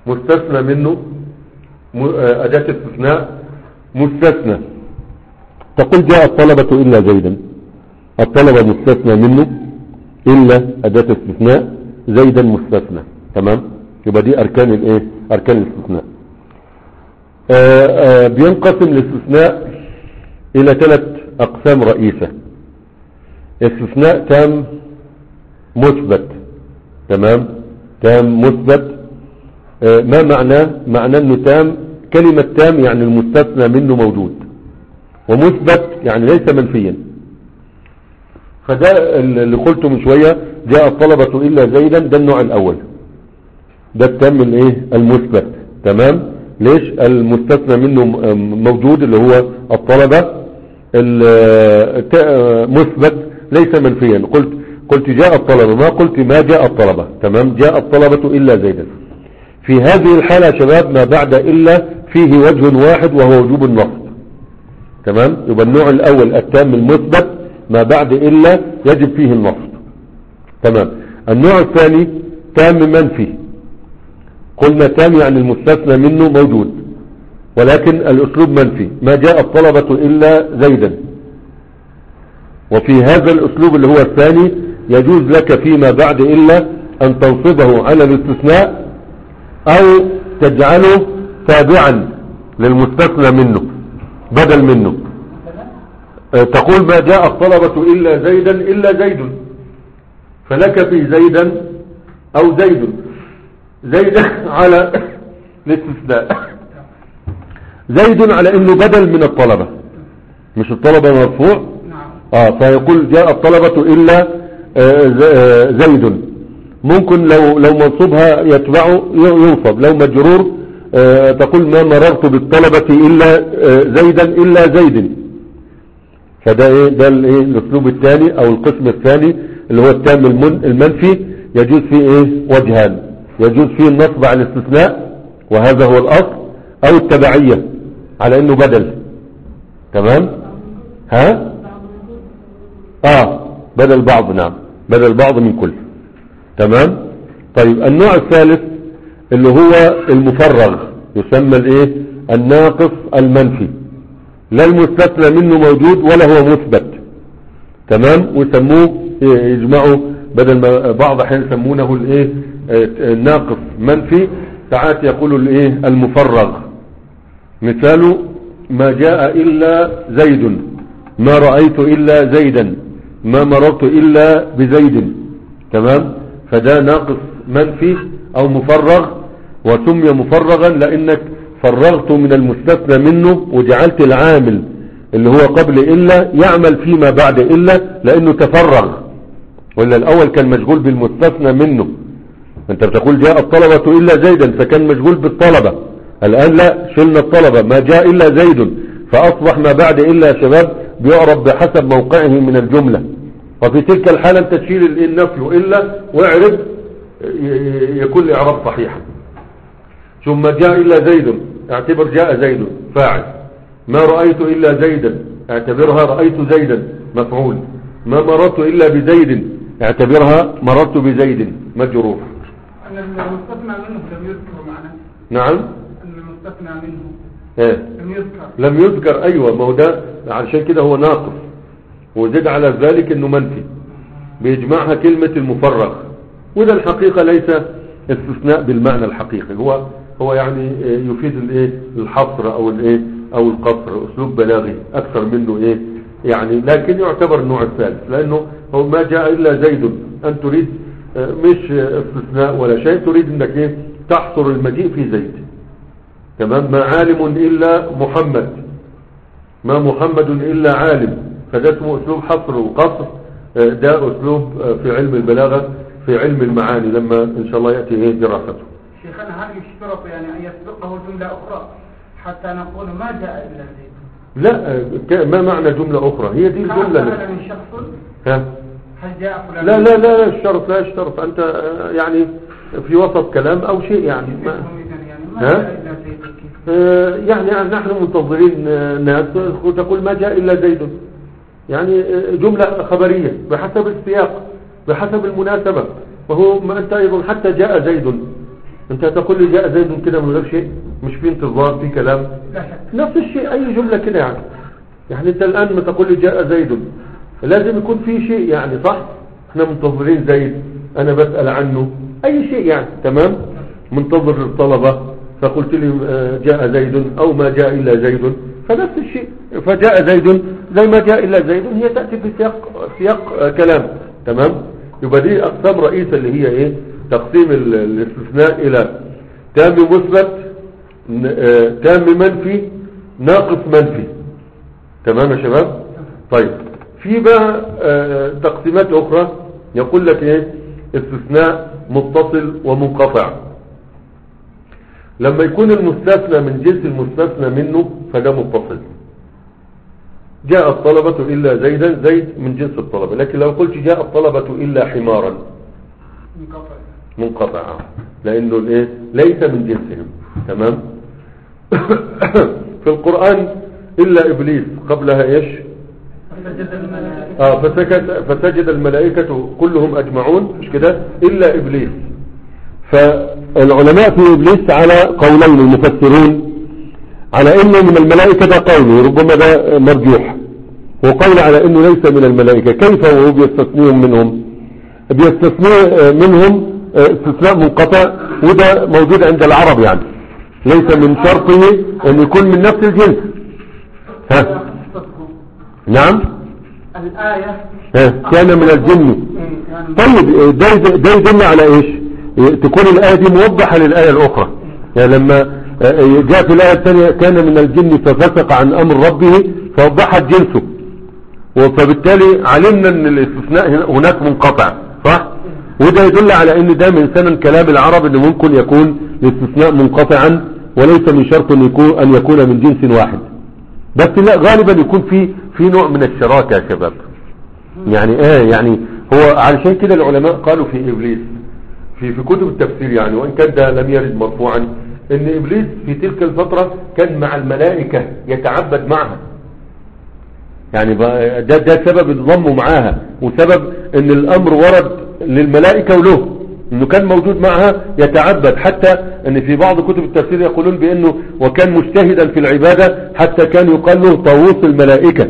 مستثنى منه م- آه، اداة استثناء مستثنى تقول جاء الطلبة إلا زيدا الطلبة مستثنى منه إلا أداة استثناء زيدا مستثنى تمام يبقى دي أركان الإيه أركان الاستثناء آه، آه، بينقسم الاستثناء إلى ثلاث أقسام رئيسة استثناء تام مثبت تمام تام مثبت آه، ما معناه معناه انه تام كلمة تام يعني المستثنى منه موجود ومثبت يعني ليس منفيا فده اللي قلته من شوية جاء الطلبة إلا زيدا ده النوع الأول ده التام الايه المثبت تمام ليش المستثنى منه م- موجود اللي هو الطلبة ال- ت- مثبت ليس منفيا قلت قلت جاء الطلبة ما قلت ما جاء الطلبة تمام جاء الطلبة إلا زيدا في هذه الحالة يا شباب ما بعد إلا فيه وجه واحد وهو وجوب النصب تمام يبقى النوع الأول التام المثبت ما بعد إلا يجب فيه النصب تمام النوع الثاني تام منفي قلنا تام يعني المستثنى منه موجود ولكن الأسلوب منفي ما جاء الطلبة إلا زيدا وفي هذا الأسلوب اللي هو الثاني يجوز لك فيما بعد إلا أن تنصبه على الاستثناء أو تجعله تابعا للمستثنى منه بدل منه آه، تقول ما جاء الطلبة إلا زيدا إلا زيد فلك في زيدا أو زيد زيد على الاستثناء زيد على انه بدل من الطلبة مش الطلبة مرفوع نعم اه فيقول جاء الطلبة الا آه، ز- آه، زيد ممكن لو لو منصوبها يتبعه ي- ينصب لو مجرور آه، تقول ما مررت بالطلبة الا آه، زيدا الا زيد فده ايه ده الايه الاسلوب الثاني او القسم الثاني اللي هو التام المن المنفي يجوز فيه ايه وجهان يجوز فيه النصب على الاستثناء وهذا هو الاصل او التبعية على انه بدل تمام ها اه بدل بعض نعم بدل بعض من كل تمام طيب النوع الثالث اللي هو المفرغ يسمى الايه الناقص المنفي لا المستثنى منه موجود ولا هو مثبت تمام ويسموه يجمعوا بدل ما بعض احيان يسمونه الايه آه، الناقص منفي ساعات يقولوا الايه المفرغ مثاله ما جاء الا زيد ما رأيت الا زيدا ما مررت الا بزيد تمام فده ناقص منفي او مفرغ وسمي مفرغا لانك فرغت من المستثنى منه وجعلت العامل اللي هو قبل إلا يعمل فيما بعد إلا لأنه تفرغ ولا الأول كان مشغول بالمستثنى منه انت بتقول جاء الطلبة إلا زيدا فكان مشغول بالطلبة الآن لا شلنا الطلبة ما جاء إلا زيد فأصبح ما بعد إلا يا شباب بيعرب بحسب موقعه من الجملة وفي تلك الحالة انت تشيل النفي إلا واعرب ي- يكون الإعراب صحيحا ثم جاء إلا زيد اعتبر جاء زيد فاعل ما رأيت إلا زيدا اعتبرها رأيت زيدا مفعول ما مررت إلا بزيد اعتبرها مررت بزيد مجرور أن المستثنى منه لم يذكر معنا نعم أن المستثنى منه ايه لم يذكر لم يذكر ايوه ما هو ده علشان كده هو ناقص وزد على ذلك انه منفي بيجمعها كلمة المفرغ وده الحقيقة ليس استثناء بالمعنى الحقيقي هو هو يعني إيه يفيد الايه الحصر او الايه او القصر اسلوب بلاغي اكثر منه ايه يعني لكن يعتبر النوع الثالث لانه هو ما جاء الا زيد ان تريد آه، مش آه، استثناء ولا شيء تريد انك ايه تحصر المجيء في زيد تمام ما عالم إلا محمد ما محمد إلا عالم فده اسمه أسلوب حصر وقصر آه، ده أسلوب آه، في علم البلاغة في علم المعاني لما إن شاء الله يأتي إيه دراسته شيخنا هل يشترط يعني أن يسبقه جملة أخرى حتى نقول ما جاء إلا زيد لا آه، ك- ما معنى جملة أخرى هي دي هل الجملة سأل اللي- من شخص ها هل جاء فلان لا لا لا الشرط لا الشرط أنت آه، يعني في وسط كلام أو شيء يعني ما يعني ما ها؟ جاء إلا زيد كيف آه، يعني نحن منتظرين آه، ناس وتقول ما جاء إلا زيد يعني آه، جملة خبرية بحسب السياق بحسب المناسبة وهو ما أنت أيضا حتى جاء زيد أنت تقول لي جاء زيد كده من غير شيء مش في انتظار في كلام لا شك نفس الشيء أي جملة كده يعني يعني انت الان ما تقول لي جاء زيد لازم يكون في شيء يعني صح احنا منتظرين زيد انا بسأل عنه اي شيء يعني تمام منتظر الطلبة فقلت لي آه، جاء زيد او ما جاء الا زيد فنفس الشيء فجاء زيد زي ما جاء الا زيد هي تأتي في سياق, سياق آه، كلام تمام يبقى دي اقسام رئيسة اللي هي ايه تقسيم ال- الاستثناء الى تام مثبت ن- آه، تام منفي ناقص منفي تمام يا شباب طيب في بقى آه، تقسيمات اخرى يقول لك ايه استثناء متصل ومنقطع لما يكون المستثنى من جنس المستثنى منه فده متصل جاء الطلبة إلا زيدا زيد من جنس الطلبة لكن لو قلت جاء الطلبة إلا حمارا منقطع منقطع لأنه الإيه ليس من جنسهم تمام في القرآن إلا إبليس قبلها إيش فسجد الملائكة آه فسجد, فسجد الملائكة كلهم أجمعون مش كده إلا إبليس فالعلماء في إبليس على قولين المفسرون على إنه من الملائكة ده قول ربما ده مرجوح وقول على إنه ليس من الملائكة كيف وهو بيستثنيهم منهم بيستثني منهم استثناء منقطع وده موجود عند العرب يعني ليس من شرطه أن يكون من نفس الجنس ها نعم الآية ها كان من الجن كان طيب ده ده يدل على ايش تكون الآية دي موضحة للآية الأخرى يعني لما جاء في الآية الثانية كان من الجن ففسق عن أمر ربه فوضحت جنسه فبالتالي علمنا ان الاستثناء هناك منقطع صح وده يدل على ان ده من سنن كلام العرب ان ممكن يكون الاستثناء منقطعا وليس من شرط ان يكون, أن يكون من جنس واحد بس لا غالبا يكون في في نوع من الشراكة يا شباب يعني اه يعني هو علشان كده العلماء قالوا في ابليس في في كتب التفسير يعني وان كان ده لم يرد مرفوعا ان ابليس في تلك الفترة كان مع الملائكة يتعبد معها يعني بقى ده ده سبب انضموا معاها وسبب ان الامر ورد للملائكة وله انه كان موجود معها يتعبد حتى ان في بعض كتب التفسير يقولون بانه وكان مجتهدا في العبادة حتى كان يقال له طاووس الملائكة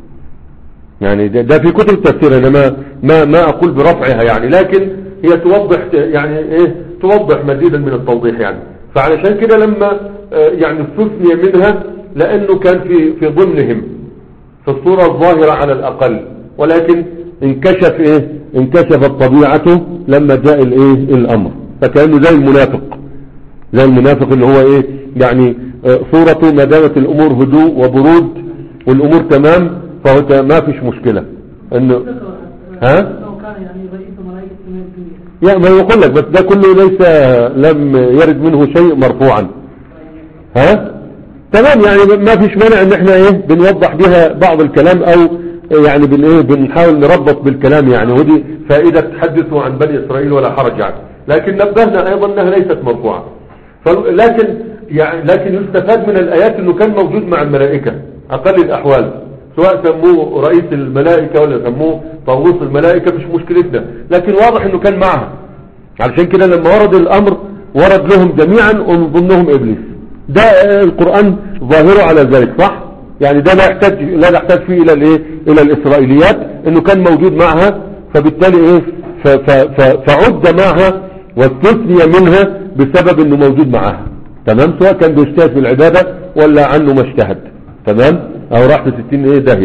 يعني ده, ده في كتب التفسير انا ما ما ما اقول برفعها يعني لكن هي توضح يعني ايه توضح مزيدا من التوضيح يعني فعلشان كده لما آه، يعني استثني منها لانه كان في في ضمنهم في الصورة الظاهرة على الاقل ولكن انكشف ايه انكشفت طبيعته لما جاء الايه الامر فكانه زي المنافق زي المنافق اللي هو ايه يعني آه، صورته ما دامت الامور هدوء وبرود والامور تمام فهو ت- ما فيش مشكلة انه ها لو كان يعني رئيس ملائكة من الدنيا يا ما يقول لك بس ده كله ليس لم يرد منه شيء مرفوعا ها تمام يعني ما فيش مانع ان احنا ايه بنوضح بها بعض الكلام او يعني بن ايه بنحاول نربط بالكلام يعني ودي فائدة تحدثوا عن بني اسرائيل ولا حرج يعني لكن نبهنا ايضا انها ليست مرفوعة فل- لكن يعني لكن يستفاد من الايات انه كان موجود مع الملائكة اقل الاحوال سواء سموه رئيس الملائكة ولا سموه طاووس الملائكة مش مشكلتنا لكن واضح انه كان معها علشان كده لما ورد الامر ورد لهم جميعا ومن ضمنهم ابليس ده آه، القرآن ظاهره على ذلك صح يعني ده لا يحتاج لا نحتاج فيه الى الايه الى الاسرائيليات انه كان موجود معها فبالتالي ايه ف ف ف فعد معها واستثني منها بسبب انه موجود معها تمام سواء كان بيجتهد في العبادة ولا عنه ما اجتهد تمام او راح في 60 ايه داهية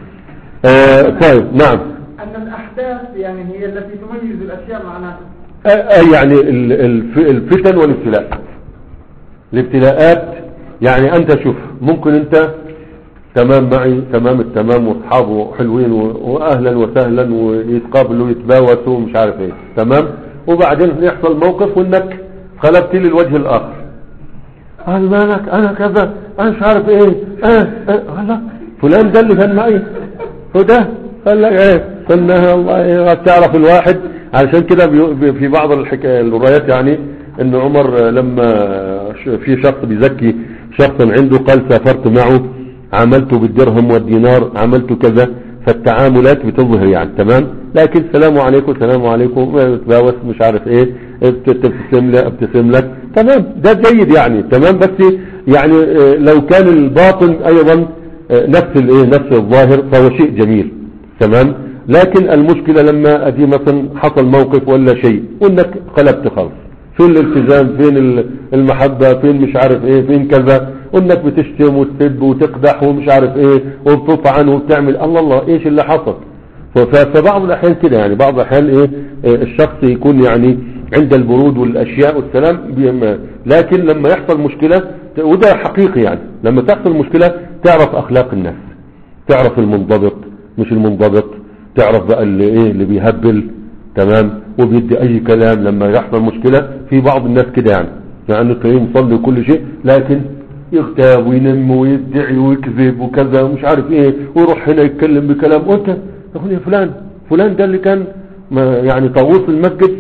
آه طيب نعم أن الأحداث يعني هي التي تميز الأشياء معناها آه، آه، يعني ال- الف- الفتن والابتلاء الابتلاءات يعني انت شوف ممكن انت تمام معي تمام التمام واصحابه حلوين و- واهلا وسهلا ويتقابلوا ويتباوسوا ومش عارف ايه تمام وبعدين يحصل موقف وانك خلبت لي الوجه الاخر قال مالك انا كذا انا مش عارف ايه اه اه والله فلان ده اللي كان معي هو ده قال لك ايه قلنا والله تعرف الواحد علشان كده بي- بي- في بعض الحكاية الروايات يعني ان عمر لما ش- في شخص بيزكي شخصا عنده قال سافرت معه عملت بالدرهم والدينار عملت كذا فالتعاملات بتظهر يعني تمام لكن السلام عليكم السلام عليكم بتباوس مش عارف ايه بت- تبتسم لك ابتسم لك تمام ده جيد يعني تمام بس يعني آه، لو كان الباطن ايضا آه، نفس الايه نفس الظاهر فهو شيء جميل تمام لكن المشكلة لما ادي مثلا حصل موقف ولا شيء وانك قلبت خالص فين الالتزام فين ال- المحبة فين مش عارف ايه فين كذا وانك بتشتم وتسب وتقدح ومش عارف ايه وبتطعن وبتعمل الله الله ايش اللي حصل ف- ف- فبعض الاحيان كده يعني بعض الاحيان ايه آه، الشخص يكون يعني عند البرود والاشياء والسلام بيم- لكن لما يحصل مشكلة ت- وده حقيقي يعني لما تحصل مشكلة تعرف اخلاق الناس تعرف المنضبط مش المنضبط تعرف بقى اللي ايه اللي بيهبل تمام وبيدي اي كلام لما يحصل مشكلة في بعض الناس كده يعني يعني تلاقيه مصلي وكل شيء لكن يغتاب وينم ويدعي ويكذب وكذا ومش عارف ايه ويروح هنا يتكلم بكلام وانت تقول يا فلان فلان ده اللي كان ما يعني طاووس المسجد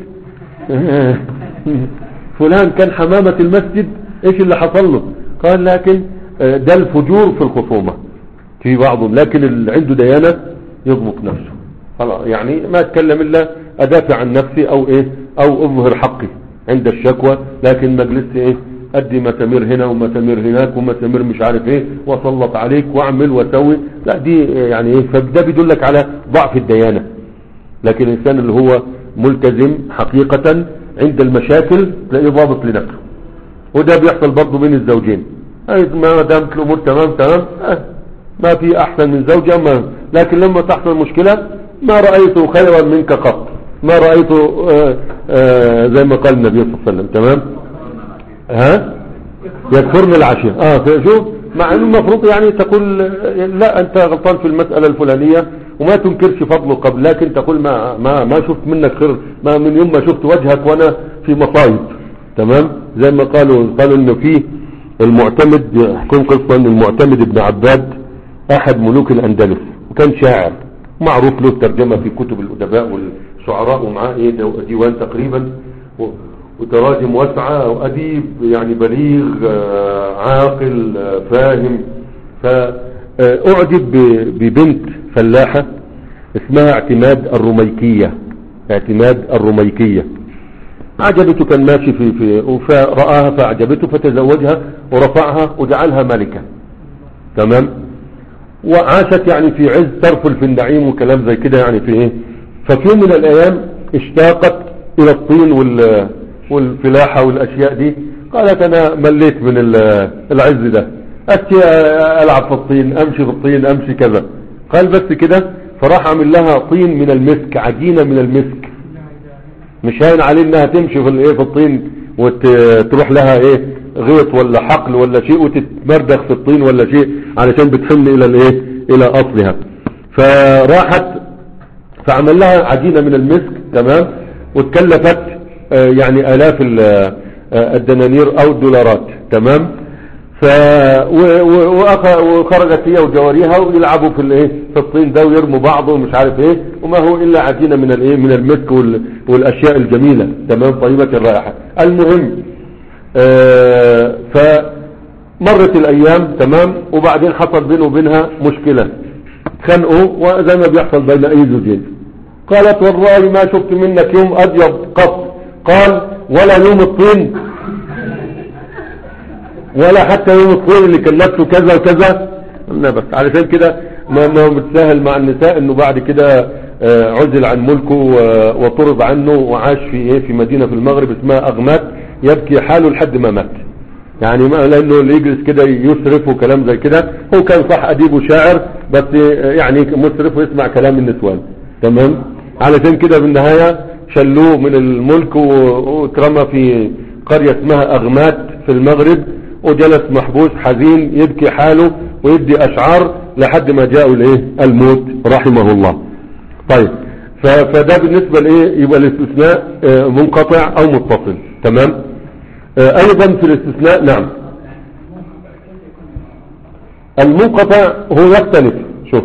فلان كان حمامة المسجد ايش اللي حصل له قال لكن آه، ده الفجور في الخصومة في بعضهم لكن اللي عنده ديانة يضبط نفسه خلاص يعني ما اتكلم الا ادافع عن نفسي او ايه او اظهر حقي عند الشكوى لكن مجلس ايه ادي مسامير هنا ومسامير هناك ومسامير مش عارف ايه واسلط عليك واعمل واسوي لا دي يعني ايه فده بيدلك على ضعف الديانة لكن الانسان اللي هو ملتزم حقيقة عند المشاكل تلاقيه ضابط لنفسه وده بيحصل برضه بين الزوجين أي ما دامت الامور تمام تمام آه ما في احسن من زوجة ما لكن لما تحصل مشكلة ما رأيت خيرا منك قط ما رأيت آه آه زي ما قال النبي صلى الله عليه وسلم تمام ها يكفرني العشير اه شوف مع انه المفروض يعني تقول آه، لا انت غلطان في المسألة الفلانية وما تنكرش فضله قبل لكن تقول ما ما ما شفت منك خير ما من يوم ما شفت وجهك وانا في مصايب تمام زي ما قالوا قالوا انه في المعتمد يحكم قصة ان المعتمد ابن عباد احد ملوك الاندلس وكان شاعر معروف له ترجمة في كتب الادباء والشعراء ومعاه ايه دو- ديوان تقريبا و- وتراجم واسعة واديب يعني بليغ آه، عاقل آه، فاهم فاعجب ب- ببنت فلاحة اسمها اعتماد الرميكية اعتماد الرميكية عجبته كان ماشي في في فرآها فأعجبته فتزوجها ورفعها وجعلها ملكة تمام وعاشت يعني في عز ترفل في النعيم وكلام زي كده يعني في ايه ففي يوم من الايام اشتاقت الى الطين وال والفلاحة والاشياء دي قالت انا مليت من ال- العز ده اشي العب في الطين امشي في الطين امشي كذا قال بس كده فراح عمل لها طين من المسك عجينة من المسك مش هين عليه انها تمشي في الايه في الطين وتروح لها ايه غيط ولا حقل ولا شيء وتتمردغ في الطين ولا شيء علشان بتحن الى الايه الى اصلها فراحت فعمل لها عجينة من المسك تمام وتكلفت آه، يعني الاف ال- آه، الدنانير او الدولارات تمام ف و- و- وأخ- وخرجت هي وجواريها ويلعبوا في الايه في الطين ده ويرموا بعض ومش عارف ايه وما هو الا عجينه من الايه من المسك وال- والاشياء الجميله تمام طيبه الرائحه المهم آه فمرت الايام تمام وبعدين حصل بينه وبينها مشكله اتخانقوا وزي ما بيحصل بين اي زوجين قالت والله ما شفت منك يوم ابيض قط قال ولا يوم الطين ولا حتى يوم الطول اللي كلفته كذا وكذا قلنا بس علشان كده ما ما هو متساهل مع النساء انه بعد كده آه، عزل عن ملكه و- وطرد عنه وعاش في ايه في مدينة في المغرب اسمها اغمات يبكي حاله لحد ما مات يعني ما لانه اللي يجلس كده يسرف وكلام زي كده هو كان صح اديب وشاعر بس آه، يعني مسرف ويسمع كلام النسوان تمام علشان كده بالنهاية شلوه من الملك و- واترمى في قرية اسمها اغمات في المغرب وجلس محبوس حزين يبكي حاله ويدي اشعار لحد ما جاء الايه الموت رحمه الله طيب ف- فده بالنسبة لايه يبقى الاستثناء آه، منقطع او متصل تمام آه، ايضا في الاستثناء نعم المنقطع هو يختلف شوف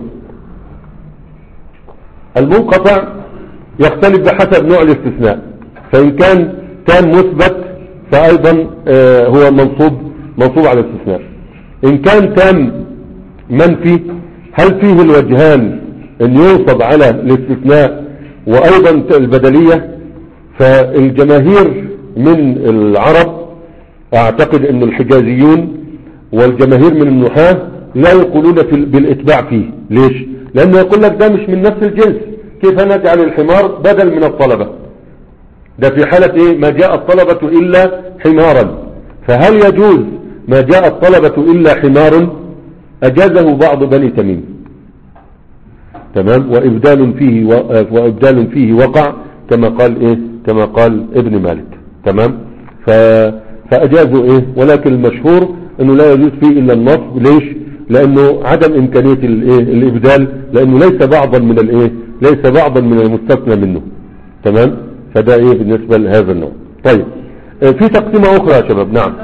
المنقطع يختلف بحسب نوع الاستثناء فإن كان كان مثبت فأيضا آه، هو منصوب منصوب على الاستثناء إن كان تام منفي هل فيه الوجهان أن ينصب على الاستثناء وأيضا البدلية فالجماهير من العرب أعتقد أن الحجازيون والجماهير من النحاة لا يقولون في ال- بالاتباع فيه ليش لانه يقول لك ده مش من نفس الجنس كيف نجعل الحمار بدل من الطلبة ده في حالة ايه ما جاء الطلبة الا حمارا فهل يجوز ما جاء الطلبة الا حمار اجازه بعض بني تميم تمام وابدال فيه و... آه، وابدال فيه وقع كما قال ايه كما قال ابن مالك تمام ف... فاجازوا ايه ولكن المشهور انه لا يجوز فيه الا النصب ليش لانه عدم امكانية الايه الابدال لانه ليس بعضا من الايه ليس بعضا من المستثنى منه تمام فده ايه بالنسبة لهذا النوع طيب آه، في تقسيمة اخرى يا شباب نعم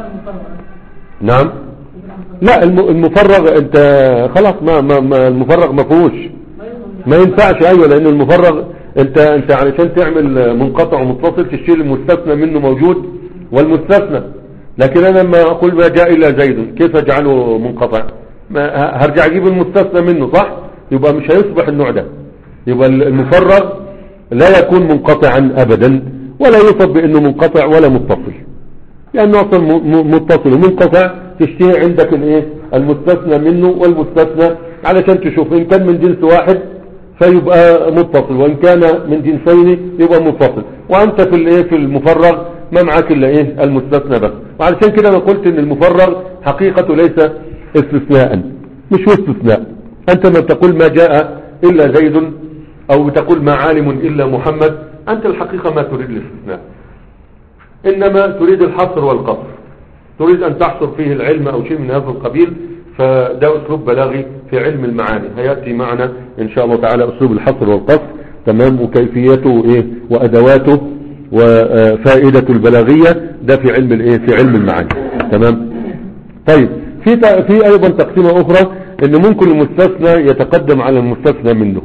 نعم لا الم- المفرغ انت خلاص ما, ما, ما المفرغ ما فيهوش ما ينفعش ايوه لان المفرغ انت انت علشان تعمل منقطع ومتصل تشيل المستثنى منه موجود والمستثنى لكن انا لما اقول ما جاء الا زيد كيف اجعله منقطع ما ه- هرجع اجيب المستثنى منه صح يبقى مش هيصبح النوع ده يبقى المفرغ لا يكون منقطعا ابدا ولا يوصف بانه منقطع ولا متصل لانه اصلا م- م- متصل ومنقطع تشتهي عندك الايه المستثنى منه والمستثنى علشان تشوف ان كان من جنس واحد فيبقى متصل وان كان من جنسين يبقى منفصل وانت في الايه في المفرغ ما معاك الا ايه المستثنى بس وعلشان كده انا قلت ان المفرغ حقيقته ليس استثناء مش هو استثناء انت ما تقول ما جاء الا زيد او بتقول ما عالم الا محمد انت الحقيقة ما تريد الاستثناء انما تريد الحصر والقصر تريد ان تحصر فيه العلم او شيء من هذا القبيل فده اسلوب بلاغي في علم المعاني هيأتي معنا ان شاء الله تعالى اسلوب الحصر والقصر تمام وكيفيته ايه وادواته وفائدة البلاغية ده في علم الايه في علم المعاني تمام طيب في ت- في ايضا تقسيمة اخرى ان ممكن المستثنى يتقدم على المستثنى منه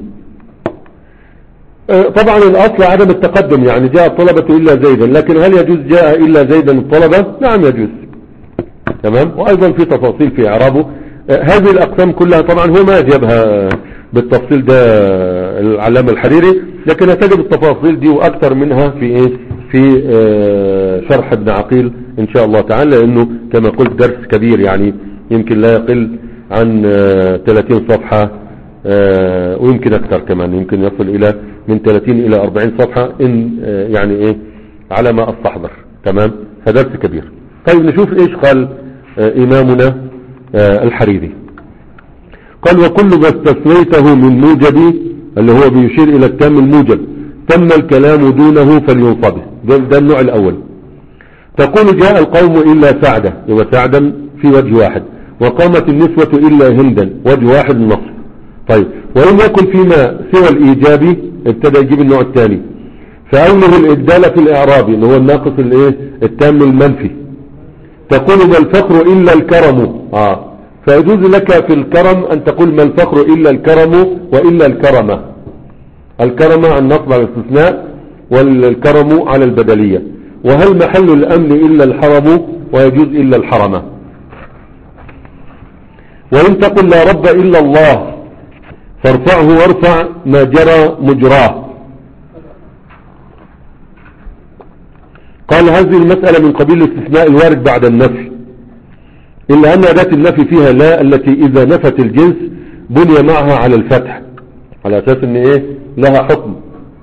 آه، طبعا الاصل عدم التقدم يعني جاء الطلبة الا زيدا لكن هل يجوز جاء الا زيدا الطلبة نعم يجوز تمام وايضا في تفاصيل في اعرابه آه، هذه الاقسام كلها طبعا هو ما جابها بالتفصيل ده العلامة الحريري لكن هتجد التفاصيل دي واكثر منها في ايه في آه، شرح ابن عقيل ان شاء الله تعالى لانه كما قلت درس كبير يعني يمكن لا يقل عن آه، 30 صفحة آه، ويمكن اكثر كمان يمكن يصل الى من 30 الى 40 صفحة ان آه، يعني ايه على ما استحضر تمام فدرس كبير طيب نشوف ايش قال آه، امامنا آه، الحريري قال وكل ما استثنيته من موجب اللي هو بيشير الى التام الموجب تم الكلام دونه فلينصبه ده, ده النوع الاول تقول جاء القوم الا سعدا يبقى سعدا في وجه واحد وقامت النسوة الا هندا وجه واحد النصب طيب وإن يكن فيما سوى الإيجابي ابتدى يجيب النوع الثاني فأوله الإبدال في الإعراب اللي هو الناقص الإيه التام المنفي تقول ما الفقر إلا الكرم آه فيجوز لك في الكرم أن تقول ما الفقر إلا الكرم وإلا الكرمة الكرمة عن نصب على الاستثناء والكرم على البدلية وهل محل الأمن إلا الحرم ويجوز إلا الحرمة وإن تقل لا رب إلا الله فارفعه وارفع ما جرى مجراه قال هذه المسألة من قبيل الاستثناء الوارد بعد النفي إلا أن أداة النفي فيها لا التي إذا نفت الجنس بني معها على الفتح على أساس أن إيه لها حكم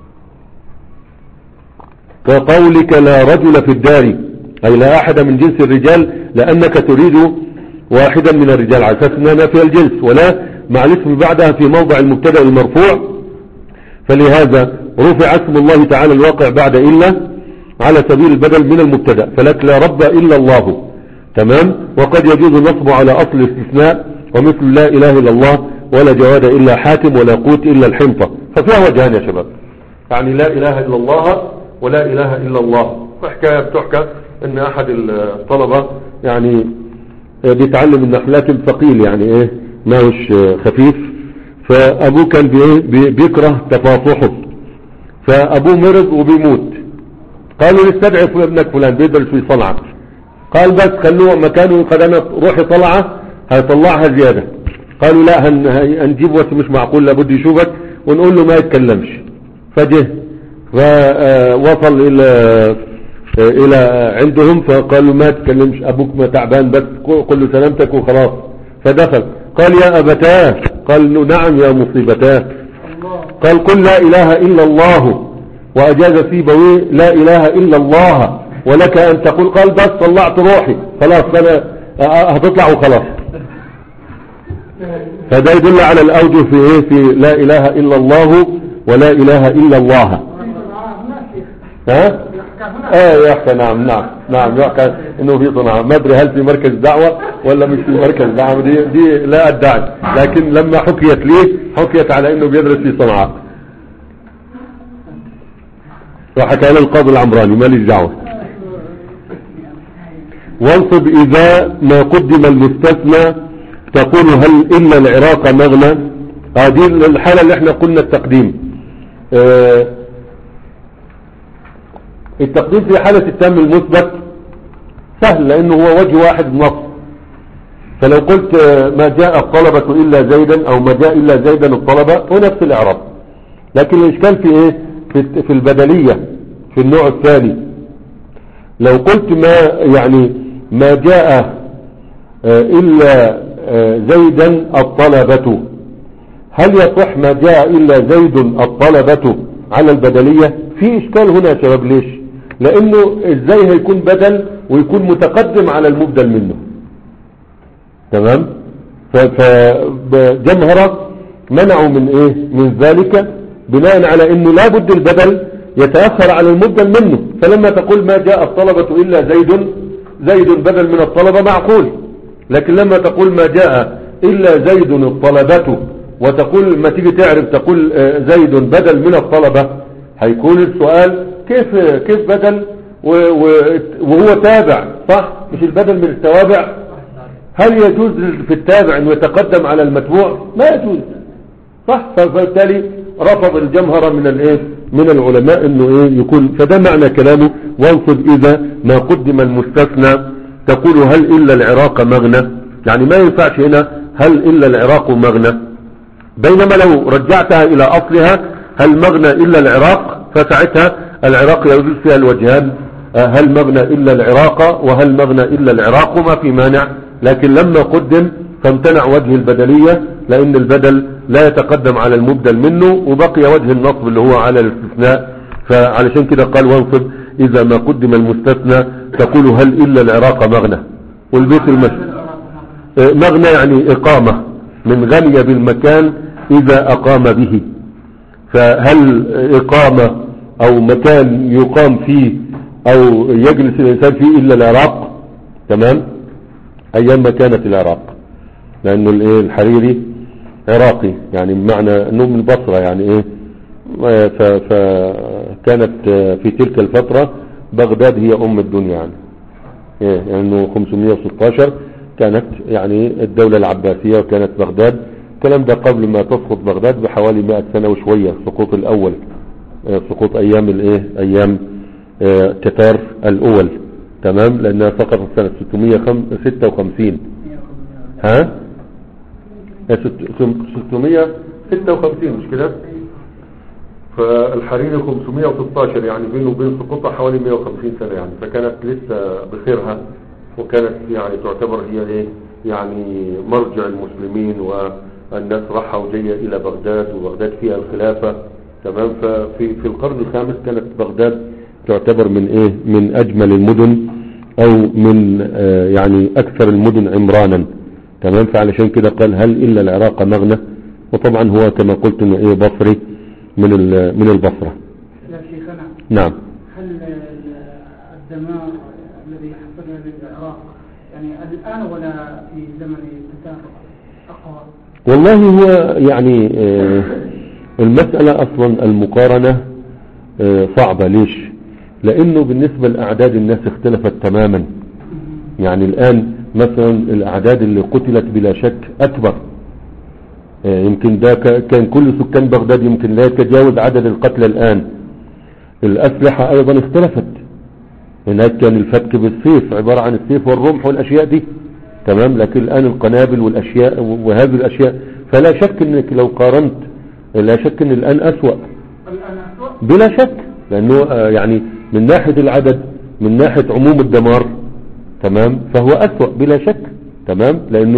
كقولك لا رجل في الدار أي لا أحد من جنس الرجال لأنك تريد واحدا من الرجال على أساس أنها نافية الجنس ولا مع الاسم بعدها في موضع المبتدا المرفوع فلهذا رفع اسم الله تعالى الواقع بعد إلا على سبيل البدل من المبتدا فلك لا رب إلا الله تمام وقد يجوز النصب على أصل الاستثناء ومثل لا إله إلا الله ولا جواد إلا حاتم ولا قوت إلا الحنطة ففيها وجهان يا شباب يعني لا إله إلا الله ولا إله إلا الله وحكاية بتحكى أن أحد الطلبة يعني بيتعلم النحو لكن ثقيل يعني إيه ما هوش خفيف فأبوه كان بي بي بيكره تفاصحه فأبوه مرض وبيموت قالوا نستدعي ابنك فلان بيدرس في صنعاء قال بس خلوه مكانه قد انا روحي طلعه هيطلعها زيادة قالوا لا هن هنجيب وقت مش معقول لابد يشوفك ونقول له ما يتكلمش فجه فوصل الى الى عندهم فقالوا ما تتكلمش ابوك ما تعبان بس قل له سلامتك وخلاص فدخل قال يا أبتاه قال له نعم يا مصيبتاه قال قل لا إله إلا الله وأجاز سيبويه لا إله إلا الله ولك أن تقول قال بس طلعت روحي خلاص أنا آه، هتطلع وخلاص فده يدل على الأوجه في إيه في لا إله إلا الله ولا إله إلا الله ها اه يحكى نعم نعم نعم يحكى انه في صنعاء ما ادري هل في مركز دعوة ولا مش في مركز دعوة دي, دي لا ادعي لكن لما حكيت لي حكيت على انه بيدرس في صنعاء وحكى له القاضي العمراني ماليش دعوة وانصب اذا ما قدم المستثنى تقول هل ان العراق مغنى هذه الحالة اللي احنا قلنا التقديم اه التقديم في حالة التام المثبت سهل لانه هو وجه واحد نص فلو قلت آه، ما جاء الطلبة الا زيدا او ما جاء الا زيدا الطلبة هو نفس الاعراب لكن الاشكال في ايه في, في البدلية في النوع الثاني لو قلت ما يعني ما جاء آه، الا آه، زيدا الطلبة هل يصح ما جاء الا زيد الطلبة على البدلية في اشكال هنا يا شباب ليش لانه ازاي هيكون بدل ويكون متقدم على المبدل منه تمام فجمهرة منعوا من ايه من ذلك بناء على انه لا بد البدل يتأخر على المبدل منه فلما تقول ما جاء الطلبة الا زيد زيد بدل من الطلبة معقول لكن لما تقول ما جاء الا زيد الطلبة وتقول ما تيجي تعرف تقول آه، زيد بدل من الطلبة هيكون السؤال كيف كيف بدل و- و- وهو تابع صح مش البدل من التوابع هل يجوز في التابع انه يتقدم على المتبوع ما يجوز صح فبالتالي رفض الجمهرة من الايه من العلماء انه ايه يكون فده معنى كلامه وانصب اذا ما قدم المستثنى تقول هل الا العراق مغنى يعني ما ينفعش هنا هل الا العراق مغنى بينما لو رجعتها الى اصلها هل مغنى الا العراق فساعتها العراق يجوز فيها الوجهان آه، هل مغنى الا العراق وهل مغنى الا العراق ما في مانع لكن لما قدم فامتنع وجه البدلية لان البدل لا يتقدم على المبدل منه وبقي وجه النصب اللي هو على الاستثناء فعلشان كده قال وانصب اذا ما قدم المستثنى تقول هل الا العراق مغنى والبيت المشهور آه، مغنى يعني إقامة من غني بالمكان إذا أقام به فهل إقامة أو مكان يقام فيه أو يجلس الإنسان فيه إلا العراق تمام أيام ما كانت العراق لأنه الإيه الحريري عراقي يعني بمعنى أنه من البصرة يعني إيه آه، ف- فكانت آه، في تلك الفترة بغداد هي أم الدنيا يعني إيه لأنه 516 كانت يعني الدولة العباسية وكانت بغداد الكلام ده قبل ما تسقط بغداد بحوالي 100 سنة وشوية سقوط الأول آه، سقوط أيام الإيه أيام آه، تتار الأول تمام لأنها سقطت سنة 656 ها آه، ست- سم- 656 مش كده فالحريري 516 يعني بينه وبين سقوطها حوالي 150 سنة يعني فكانت لسه بخيرها وكانت يعني تعتبر هي ايه يعني مرجع المسلمين والناس راحة وجاية الى بغداد وبغداد فيها الخلافة تمام ففي في القرن الخامس كانت بغداد تعتبر من ايه من اجمل المدن او من آه يعني اكثر المدن عمرانا تمام فعلشان كده قال هل الا العراق مغنى وطبعا هو كما قلت انه ايه بصري من ال- من البصرة يا شيخنا نعم هل ال- الدمار الذي حصل للعراق يعني الآن ولا في زمن التتار أقوى؟ والله هو يعني آه، المسألة أصلا المقارنة آه، صعبة ليش لأنه بالنسبة لأعداد الناس اختلفت تماما يعني الآن مثلا الأعداد اللي قتلت بلا شك أكبر آه، يمكن ده ك- كان كل سكان بغداد يمكن لا يتجاوز عدد القتلى الآن الأسلحة أيضا اختلفت هناك كان الفتك بالسيف عبارة عن السيف والرمح والأشياء دي تمام لكن الآن القنابل والأشياء وهذه الأشياء فلا شك أنك لو قارنت لا شك أن الآن أسوأ الآن أسوأ؟ بلا شك لأنه آه، يعني من ناحية العدد من ناحية عموم الدمار تمام فهو أسوأ بلا شك تمام لأنه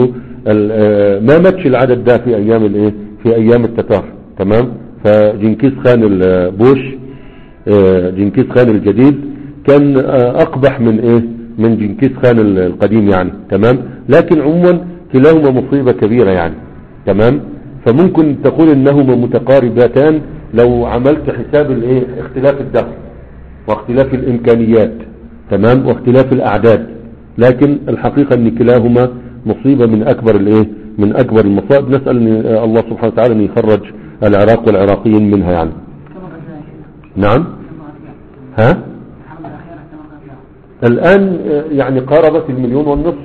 ال- آه، ما ماتش العدد ده في ايام الايه في ايام التتار تمام فجنكيز خان البوش آه، جنكيز خان الجديد كان آه، اقبح من ايه من جنكيز خان ال- القديم يعني تمام لكن عموما كلاهما مصيبة كبيرة يعني تمام فممكن تقول انهما متقاربتان لو عملت حساب الايه اختلاف الدخل واختلاف الامكانيات تمام واختلاف الاعداد لكن الحقيقة ان كلاهما مصيبة من اكبر الايه من اكبر المصائب نسأل إن- آه، الله سبحانه وتعالى ان يخرج العراق والعراقيين منها يعني كما قد جاء نعم كما قد جاء ها الحرب الأخيرة كما قد جاء الآن آه، يعني قاربت المليون والنصف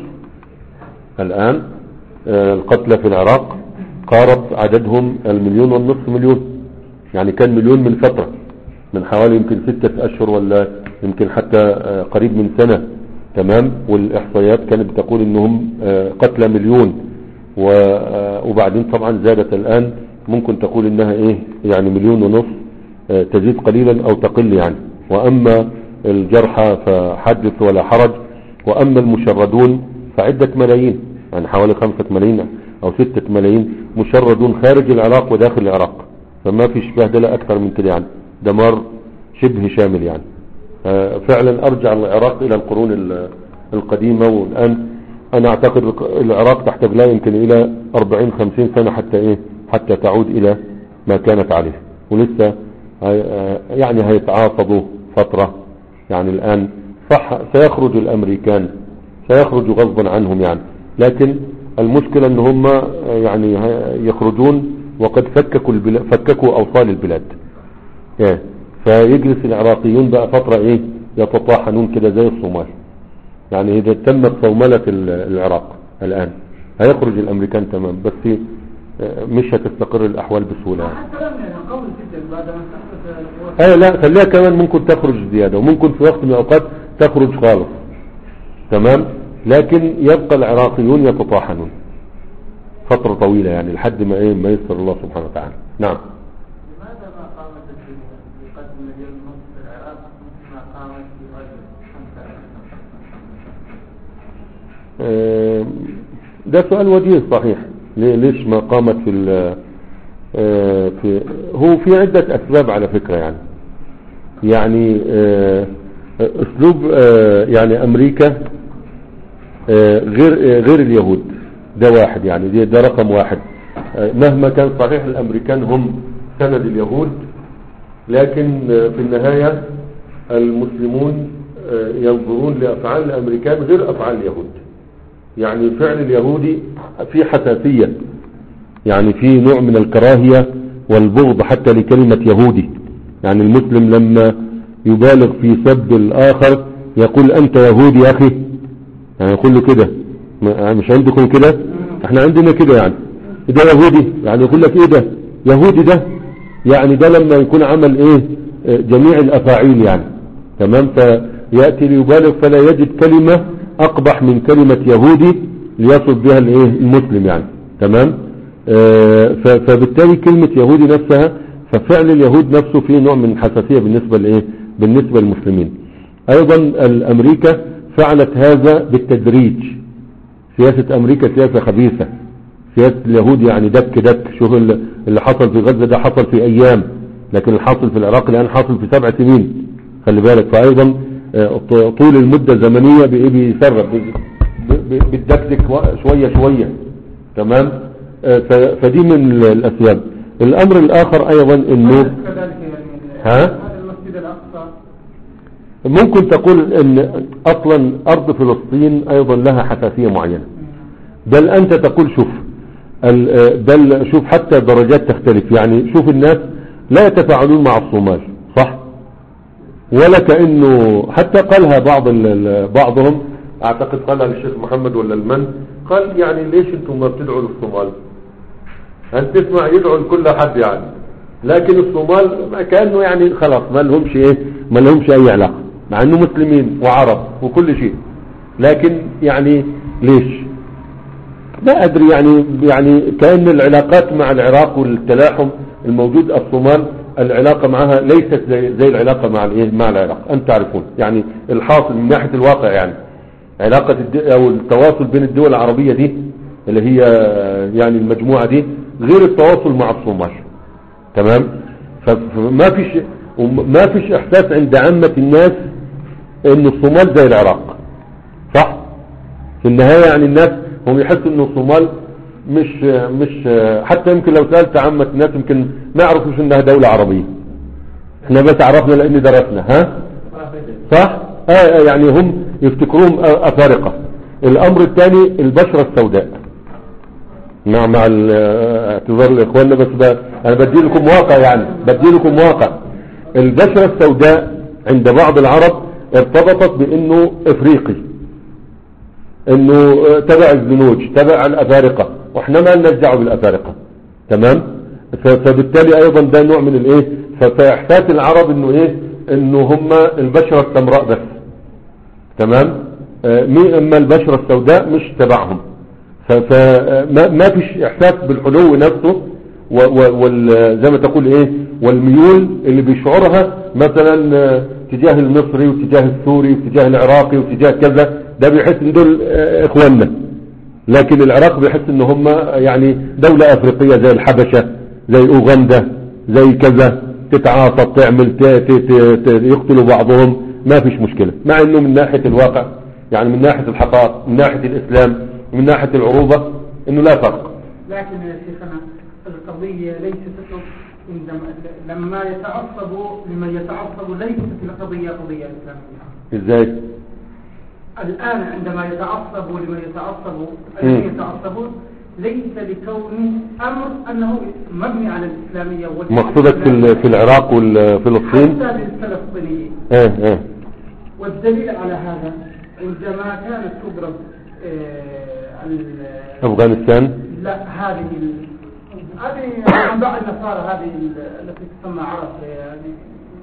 الآن آه، القتلى في العراق قارب عددهم المليون والنصف مليون يعني كان مليون من فترة من حوالي يمكن ستة أشهر ولا يمكن حتى آه، قريب من سنة تمام والإحصائيات كانت بتقول إنهم آه، قتلى مليون و- آه، وبعدين طبعا زادت الآن ممكن تقول إنها إيه يعني مليون ونصف آه، تزيد قليلا او تقل يعني واما الجرحى فحدث ولا حرج واما المشردون فعدة ملايين يعني حوالي خمسة ملايين او ستة ملايين مشردون خارج العراق وداخل العراق فما فيش بهدلة اكثر من كده يعني دمار شبه شامل يعني آه، فعلا ارجع العراق الى القرون ال- القديمة والان انا اعتقد العراق تحتاج لها يمكن الى 40 50 سنة حتى ايه حتى تعود الى ما كانت عليه ولسه هي- آه، يعني هيتعاقبوا فترة يعني الآن صح سيخرج الأمريكان سيخرجوا غصبا عنهم يعني لكن المشكلة ان هم آه، يعني ه- يخرجون وقد فككوا البلاد فككوا أوصال البلاد إيه فيجلس العراقيون بقى فترة ايه يتطاحنون كده زي الصومال يعني إذا تمت صوملة ال- العراق الآن هيخرج الأمريكان تمام بس آه، مش هتستقر الأحوال بسهولة يعني. حتى لم يعني قول جدا بعد ما استحدث القوات ايوه لا خليها كمان ممكن تخرج زيادة وممكن في وقت من الاوقات تخرج خالص تمام لكن يبقى العراقيون يتطاحنون فترة طويلة يعني لحد ما ايه ما يسر الله سبحانه وتعالى نعم لماذا ما قامت الدنيا بقتل مليون ونصف في العراق مثل ما قامت في غزة خمسة آه، ده سؤال وجيه صحيح ليه- ليش ما قامت في ال- آه، في هو في عدة اسباب على فكرة يعني يعني آه، اسلوب آه، يعني امريكا آه، غير آه، غير اليهود ده واحد يعني ده, ده رقم واحد آه، مهما كان صحيح الامريكان هم سند اليهود لكن آه، في النهاية المسلمون آه، ينظرون لافعال الامريكان غير افعال اليهود يعني الفعل اليهودي في حساسية يعني في نوع من الكراهية والبغض حتى لكلمة يهودي يعني المسلم لما يبالغ في سب الآخر يقول أنت يهودي يا أخي يعني يقول له كده ما- مش عندكم كده احنا عندنا كده يعني ده يهودي يعني يقول لك ايه ده يهودي ده يعني ده لما يكون عمل ايه اه، جميع الافاعيل يعني تمام فيأتي ليبالغ فلا يجد كلمة اقبح من كلمة يهودي ليصف بها الايه المسلم يعني تمام اه، ف- فبالتالي كلمة يهودي نفسها ففعل اليهود نفسه فيه نوع من الحساسية بالنسبة لايه بالنسبة للمسلمين ايضا الامريكا فعلت هذا بالتدريج سياسة امريكا سياسة خبيثة سياسة اليهود يعني دك دك شوف ال- اللي حصل في غزة ده حصل في ايام لكن الحاصل في العراق الان حاصل في سبع سنين خلي بالك فايضا آه، ط- طول المدة الزمنية بإيه بيسرب ب- ب- بتدكدك و- شوية شوية تمام آه، ف- فدي من ال- الاسباب الامر الاخر ايضا انه كذلك يعني ها؟ هذا المسجد الأقصى ممكن تقول ان اصلا ارض فلسطين ايضا لها حساسية معينة بل انت تقول شوف ال- بل شوف حتى درجات تختلف يعني شوف الناس لا يتفاعلون مع الصومال صح ولا كأنه حتى قالها بعض ال- ال- بعضهم اعتقد قالها للشيخ محمد ولا المن قال يعني ليش انتم ما بتدعوا للصومال هل تسمع يدعو لكل حد يعني لكن الصومال ما كأنه يعني خلاص ما لهمش ايه ما لهمش اي علاقة مع انه مسلمين وعرب وكل شيء لكن يعني ليش ما ادري يعني يعني كأن العلاقات مع العراق والتلاحم الموجود الصومال العلاقة معها ليست زي, زي العلاقة مع الايه مع العراق انت تعرفون يعني الحاصل من ناحية الواقع يعني علاقة الد... او التواصل بين الدول العربية دي اللي هي يعني المجموعة دي غير التواصل مع الصومال تمام ف- فما فيش ما فيش احساس عند عامة الناس ان الصومال زي العراق صح في النهاية يعني الناس هم يحسوا ان الصومال مش مش حتى يمكن لو سألت عامة الناس يمكن ما يعرفوش انها دولة عربية احنا بس عرفنا لان درسنا ها صح آه آه، يعني هم يفتكروهم آه، افارقة الامر الثاني البشرة السوداء مع مع ال- آه، اعتذار لاخواننا بس ب- انا بدي لكم واقع يعني بدي لكم واقع البشرة السوداء عند بعض العرب ارتبطت بانه افريقي انه آه، تبع الزنوج تبع الافارقة واحنا ما لنا دعوه بالافارقة تمام ف- فبالتالي ايضا ده نوع من الايه ف- فاحساس العرب انه ايه انه هم البشرة السمراء بس تمام آه، مي اما البشرة السوداء مش تبعهم فما ما فيش احساس بالحلو نفسه و- و- وال زي ما تقول ايه والميول اللي بيشعرها مثلا آه، تجاه المصري وتجاه السوري وتجاه العراقي وتجاه كذا ده بيحس ان دول آه، اخواننا لكن العراق بيحس ان هم يعني دولة افريقية زي الحبشة زي اوغندا زي كذا تتعاطف تعمل ت- ت- ت- ت- يقتلوا بعضهم ما فيش مشكلة مع انه من ناحية الواقع يعني من ناحية الحقائق من ناحية الاسلام من ناحية العروبة انه لا فرق لكن يا شيخنا القضية ليست عندما لما يتعصبوا لمن يتعصب ليست القضية قضية إسلامية ازاي الآن عندما يتعصبوا لمن يتعصبوا مم. الذين يتعصبون ليس لكون أمر أنه مبني على الإسلامية وال- مقصودك في ال- في العراق والفلسطين حتى للفلسطينيين اه اه والدليل على هذا عندما كانت تضرب آه، ال- افغانستان لا هذه ال- هذه انباء النصارى هذه ال- التي تسمى عرب يعني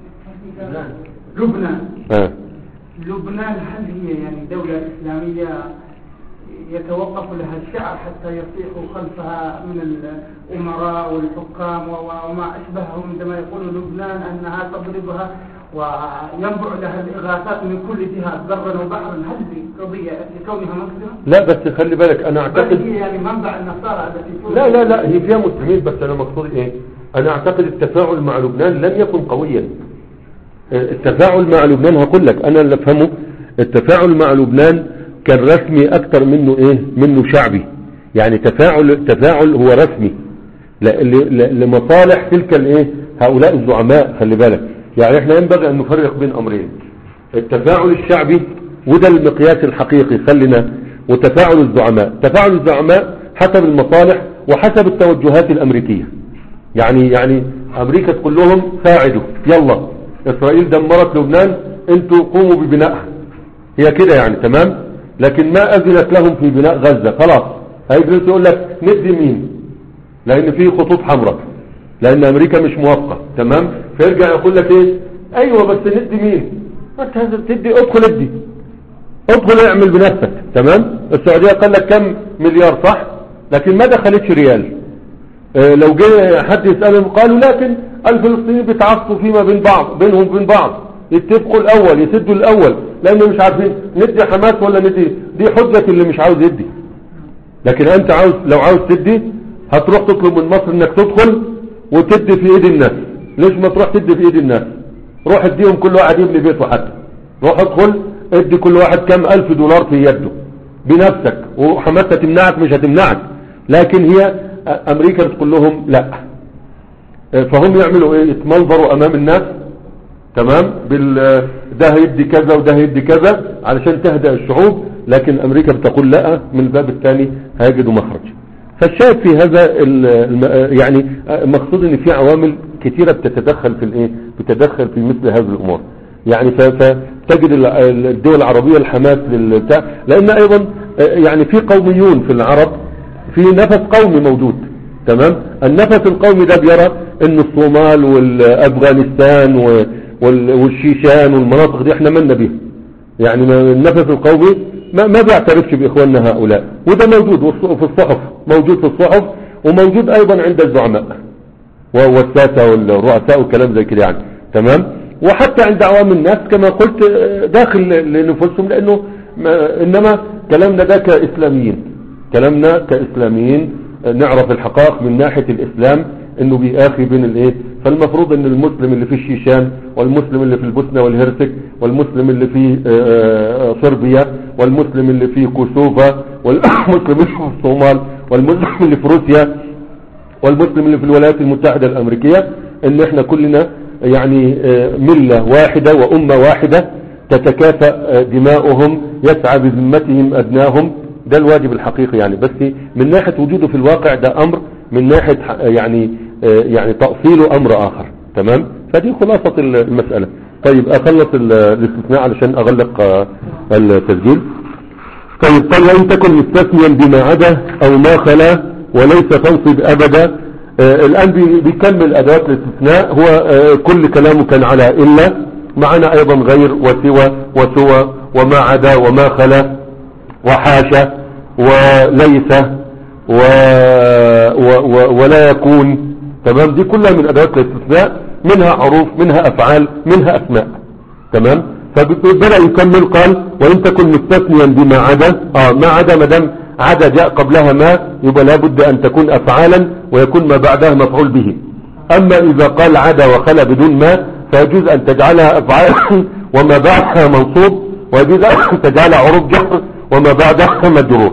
لبنان اه لبنان هل هي يعني دولة إسلامية يتوقف لها الشعب حتى يصيحوا خلفها من الأمراء والحكام و- وما أشبههم عندما يقول لبنان أنها تضربها وينبع لها الإغاثات من كل جهة برا وبحرا هل دي قضية لكونها مسلمة؟ لا بس خلي بالك انا بل اعتقد هي يعني منبع النصارى التي لا لا لا هي فيها مسلمين بس انا مقصودي ايه انا اعتقد التفاعل مع لبنان لن يكن قويا التفاعل مع لبنان هقول لك انا اللي افهمه التفاعل مع لبنان كان رسمي اكتر منه ايه منه شعبي يعني تفاعل تفاعل هو رسمي ل- ل- ل- لمصالح تلك الايه هؤلاء الزعماء خلي بالك يعني احنا ينبغي ان نفرق بين امرين التفاعل الشعبي وده المقياس الحقيقي خلينا وتفاعل الزعماء تفاعل الزعماء حسب المصالح وحسب التوجهات الامريكيه يعني يعني امريكا تقول لهم ساعدوا يلا اسرائيل دمرت لبنان انتوا قوموا ببنائها هي كده يعني تمام لكن ما اذنت لهم في بناء غزة خلاص هيجلس يقول لك ندي مين لان في خطوط حمراء لان امريكا مش موافقة تمام فيرجع يقول لك ايه ايوه بس ندي مين ما انت لازم تدي ادخل ادي ادخل اعمل بنفسك تمام السعودية قال لك كم مليار صح لكن ما دخلتش ريال آه، لو جه حد يسألهم قالوا لكن الفلسطينيين بيتعصبوا فيما بين بعض بينهم وبين بعض يتفقوا الاول يسدوا الاول لانه مش عارفين ندي حماس ولا ندي دي حجة اللي مش عاوز يدي لكن انت عاوز لو عاوز تدي هتروح تطلب من مصر انك تدخل وتدي في ايد الناس ليش ما تروح تدي في ايد الناس روح اديهم كل واحد يبني بيته حتى روح ادخل ادي كل واحد كم الف دولار في يده بنفسك وحماس هتمنعك مش هتمنعك لكن هي امريكا بتقول لهم لا فهم يعملوا ايه يتمنظروا امام الناس تمام بال ده هيدي كذا وده هيدي كذا علشان تهدأ الشعوب لكن امريكا بتقول لا من الباب الثاني هيجدوا مخرج فالشاهد في هذا ال- الم- يعني مقصود ان في عوامل كثيرة بتتدخل في الايه بتتدخل في مثل هذه الامور يعني ف- فتجد ال- الدول العربية الحماس للبتاع لان ايضا يعني في قوميون في العرب في نفس قومي موجود تمام النفس القومي ده بيرى ان الصومال والافغانستان و- وال- والشيشان والمناطق دي احنا مالنا بيها يعني ما- النفس القومي ما, ما بيعترفش باخواننا هؤلاء وده موجود والص- في الصحف موجود في الصحف وموجود ايضا عند الزعماء و- والساسة والرؤساء والكلام زي كده يعني تمام وحتى عند عوام الناس كما قلت آه، داخل لنفوسهم لانه ما انما كلامنا ده كاسلاميين كلامنا كإسلاميين آه، نعرف الحقائق من ناحية الإسلام انه بيآخي بين الايه فالمفروض ان المسلم اللي في الشيشان والمسلم اللي في البوسنة والهرسك والمسلم اللي في آه، آه، صربيا والمسلم اللي في كوسوفا والمسلم اللي في الصومال والمسلم اللي في روسيا والمسلم اللي في الولايات المتحدة الأمريكية ان احنا كلنا يعني آه، ملة واحدة وأمة واحدة تتكافأ آه، دماؤهم يسعى بذمتهم أدناهم ده الواجب الحقيقي يعني بس من ناحية وجوده في الواقع ده أمر من ناحية ح- يعني آه، يعني تأصيله أمر آخر تمام فدي خلاصة ال- المسألة طيب أخلص ال- الاستثناء علشان أغلق آه، التسجيل طيب قال وإن تكن مستثنيا بما عدا أو ما خلا وليس فانصب أبدا آه الآن بي- بيكمل أدوات الاستثناء هو آه كل كلامه كان على إلا معنا أيضا غير وسوى وسوى وما عدا وما خلا وحاشا وليس و و و ولا يكون تمام دي كلها من أدوات الاستثناء منها عروف منها أفعال منها أسماء تمام فبدأ يكمل قال وإن تكن مستثنيا بما عدا آه ما عدا ما دام عدا جاء قبلها ما يبقى لابد أن تكون أفعالا ويكون ما بعدها مفعول به أما إذا قال عدا وخلا بدون ما فيجوز أن تجعلها أفعال وما بعدها منصوب ويجوز أن تجعلها عروف جر وما بعدها مجرور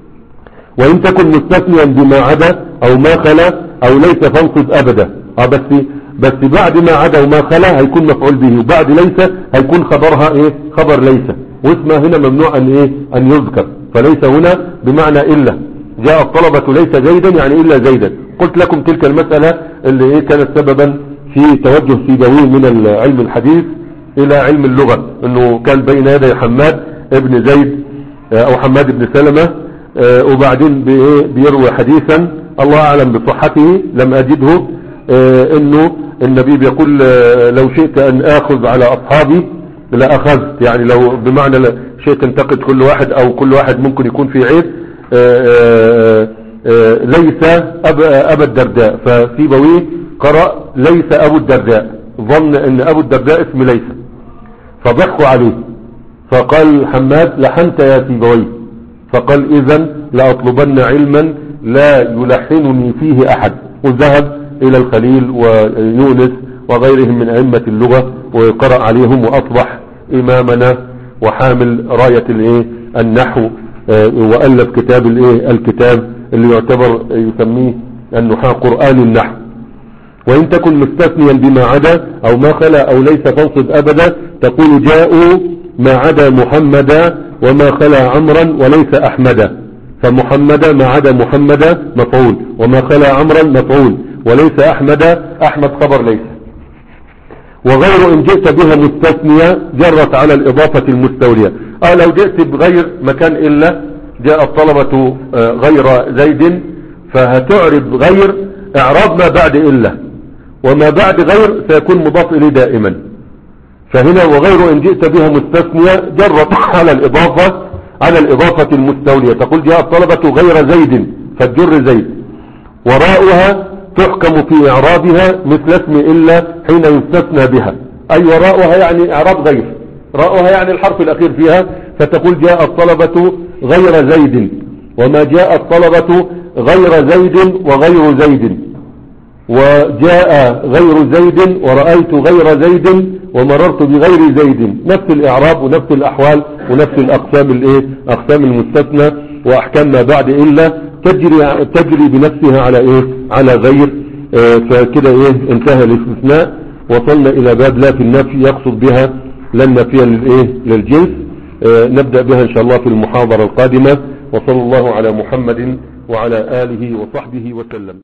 وإن تكن مستثنيا بما عدا أو ما خلا أو ليس فانصب أبدا اه بس بس بعد ما عدا وما خلا هيكون مفعول به وبعد ليس هيكون خبرها ايه خبر ليس واسمها هنا ممنوع ان ايه ان يذكر فليس هنا بمعنى إلا جاء الطلبة ليس زيدا يعني إلا زيدا قلت لكم تلك المسألة اللي ايه كانت سببا في توجه سيبوي من علم الحديث إلى علم اللغة انه كان بين يدي حماد ابن زيد آه، او حماد بن سلمة آه، وبعدين بإيه؟ بيروي حديثا الله اعلم بصحته لم اجده آه، انه النبي بيقول آه، لو شئت ان اخذ على اصحابي لاخذت يعني لو بمعنى لا- شئت تنتقد كل واحد او كل واحد ممكن يكون في عيب آه، آه، آه، ليس أب- ابا الدرداء فسيبويه قرأ ليس ابو الدرداء ظن ان ابو الدرداء اسم ليس فضحكوا عليه فقال حماد لحنت يا سيبويه فقال اذا لأطلبن علما لا يلحنني فيه أحد وذهب إلى الخليل ويونس وغيرهم من أئمة اللغة وقرأ عليهم وأصبح إمامنا وحامل راية الإيه النحو آه، وألف كتاب الإيه الكتاب اللي يعتبر يسميه النحاة قرآن النحو وإن تكن مستثنيا بما عدا أو ما خلا أو ليس فانصب أبدا تقول جاءوا ما عدا محمدا وما خلا عمرا وليس أحمدا فمحمدا ما عدا محمدا مفعول وما خلا عمرا مفعول وليس أحمدا أحمد خبر ليس وغير إن جئت بها مستثنية جرت على الإضافة المستولية آه لو جئت بغير مكان إلا جاء الطلبة آه، غير زيد فهتعرب غير إعراب ما بعد إلا وما بعد غير سيكون مضاف إليه دائما فهنا وغير إن جئت بها مستثنية جرت على الإضافة على الإضافة المستولية تقول جاء الطلبة غير زيد فالجر زيد وراءها تحكم في إعرابها مثل اسم إلا حين يستثنى بها أي وراءها يعني إعراب غير راءها يعني الحرف الأخير فيها فتقول جاء الطلبة غير زيد وما جاء الطلبة غير زيد وغير زيد وجاء غير زيد ورأيت غير زيد ومررت بغير زيد نفس الإعراب ونفس الأحوال ونفس الأقسام الإيه أقسام المستثنى وأحكام ما بعد إلا تجري تجري بنفسها على إيه على غير آه فكده إيه انتهى الاستثناء وصلنا إلى باب لا في النفي يقصد بها لا النفي للإيه للجنس آه نبدأ بها إن شاء الله في المحاضرة القادمة وصلى الله على محمد وعلى آله وصحبه وسلم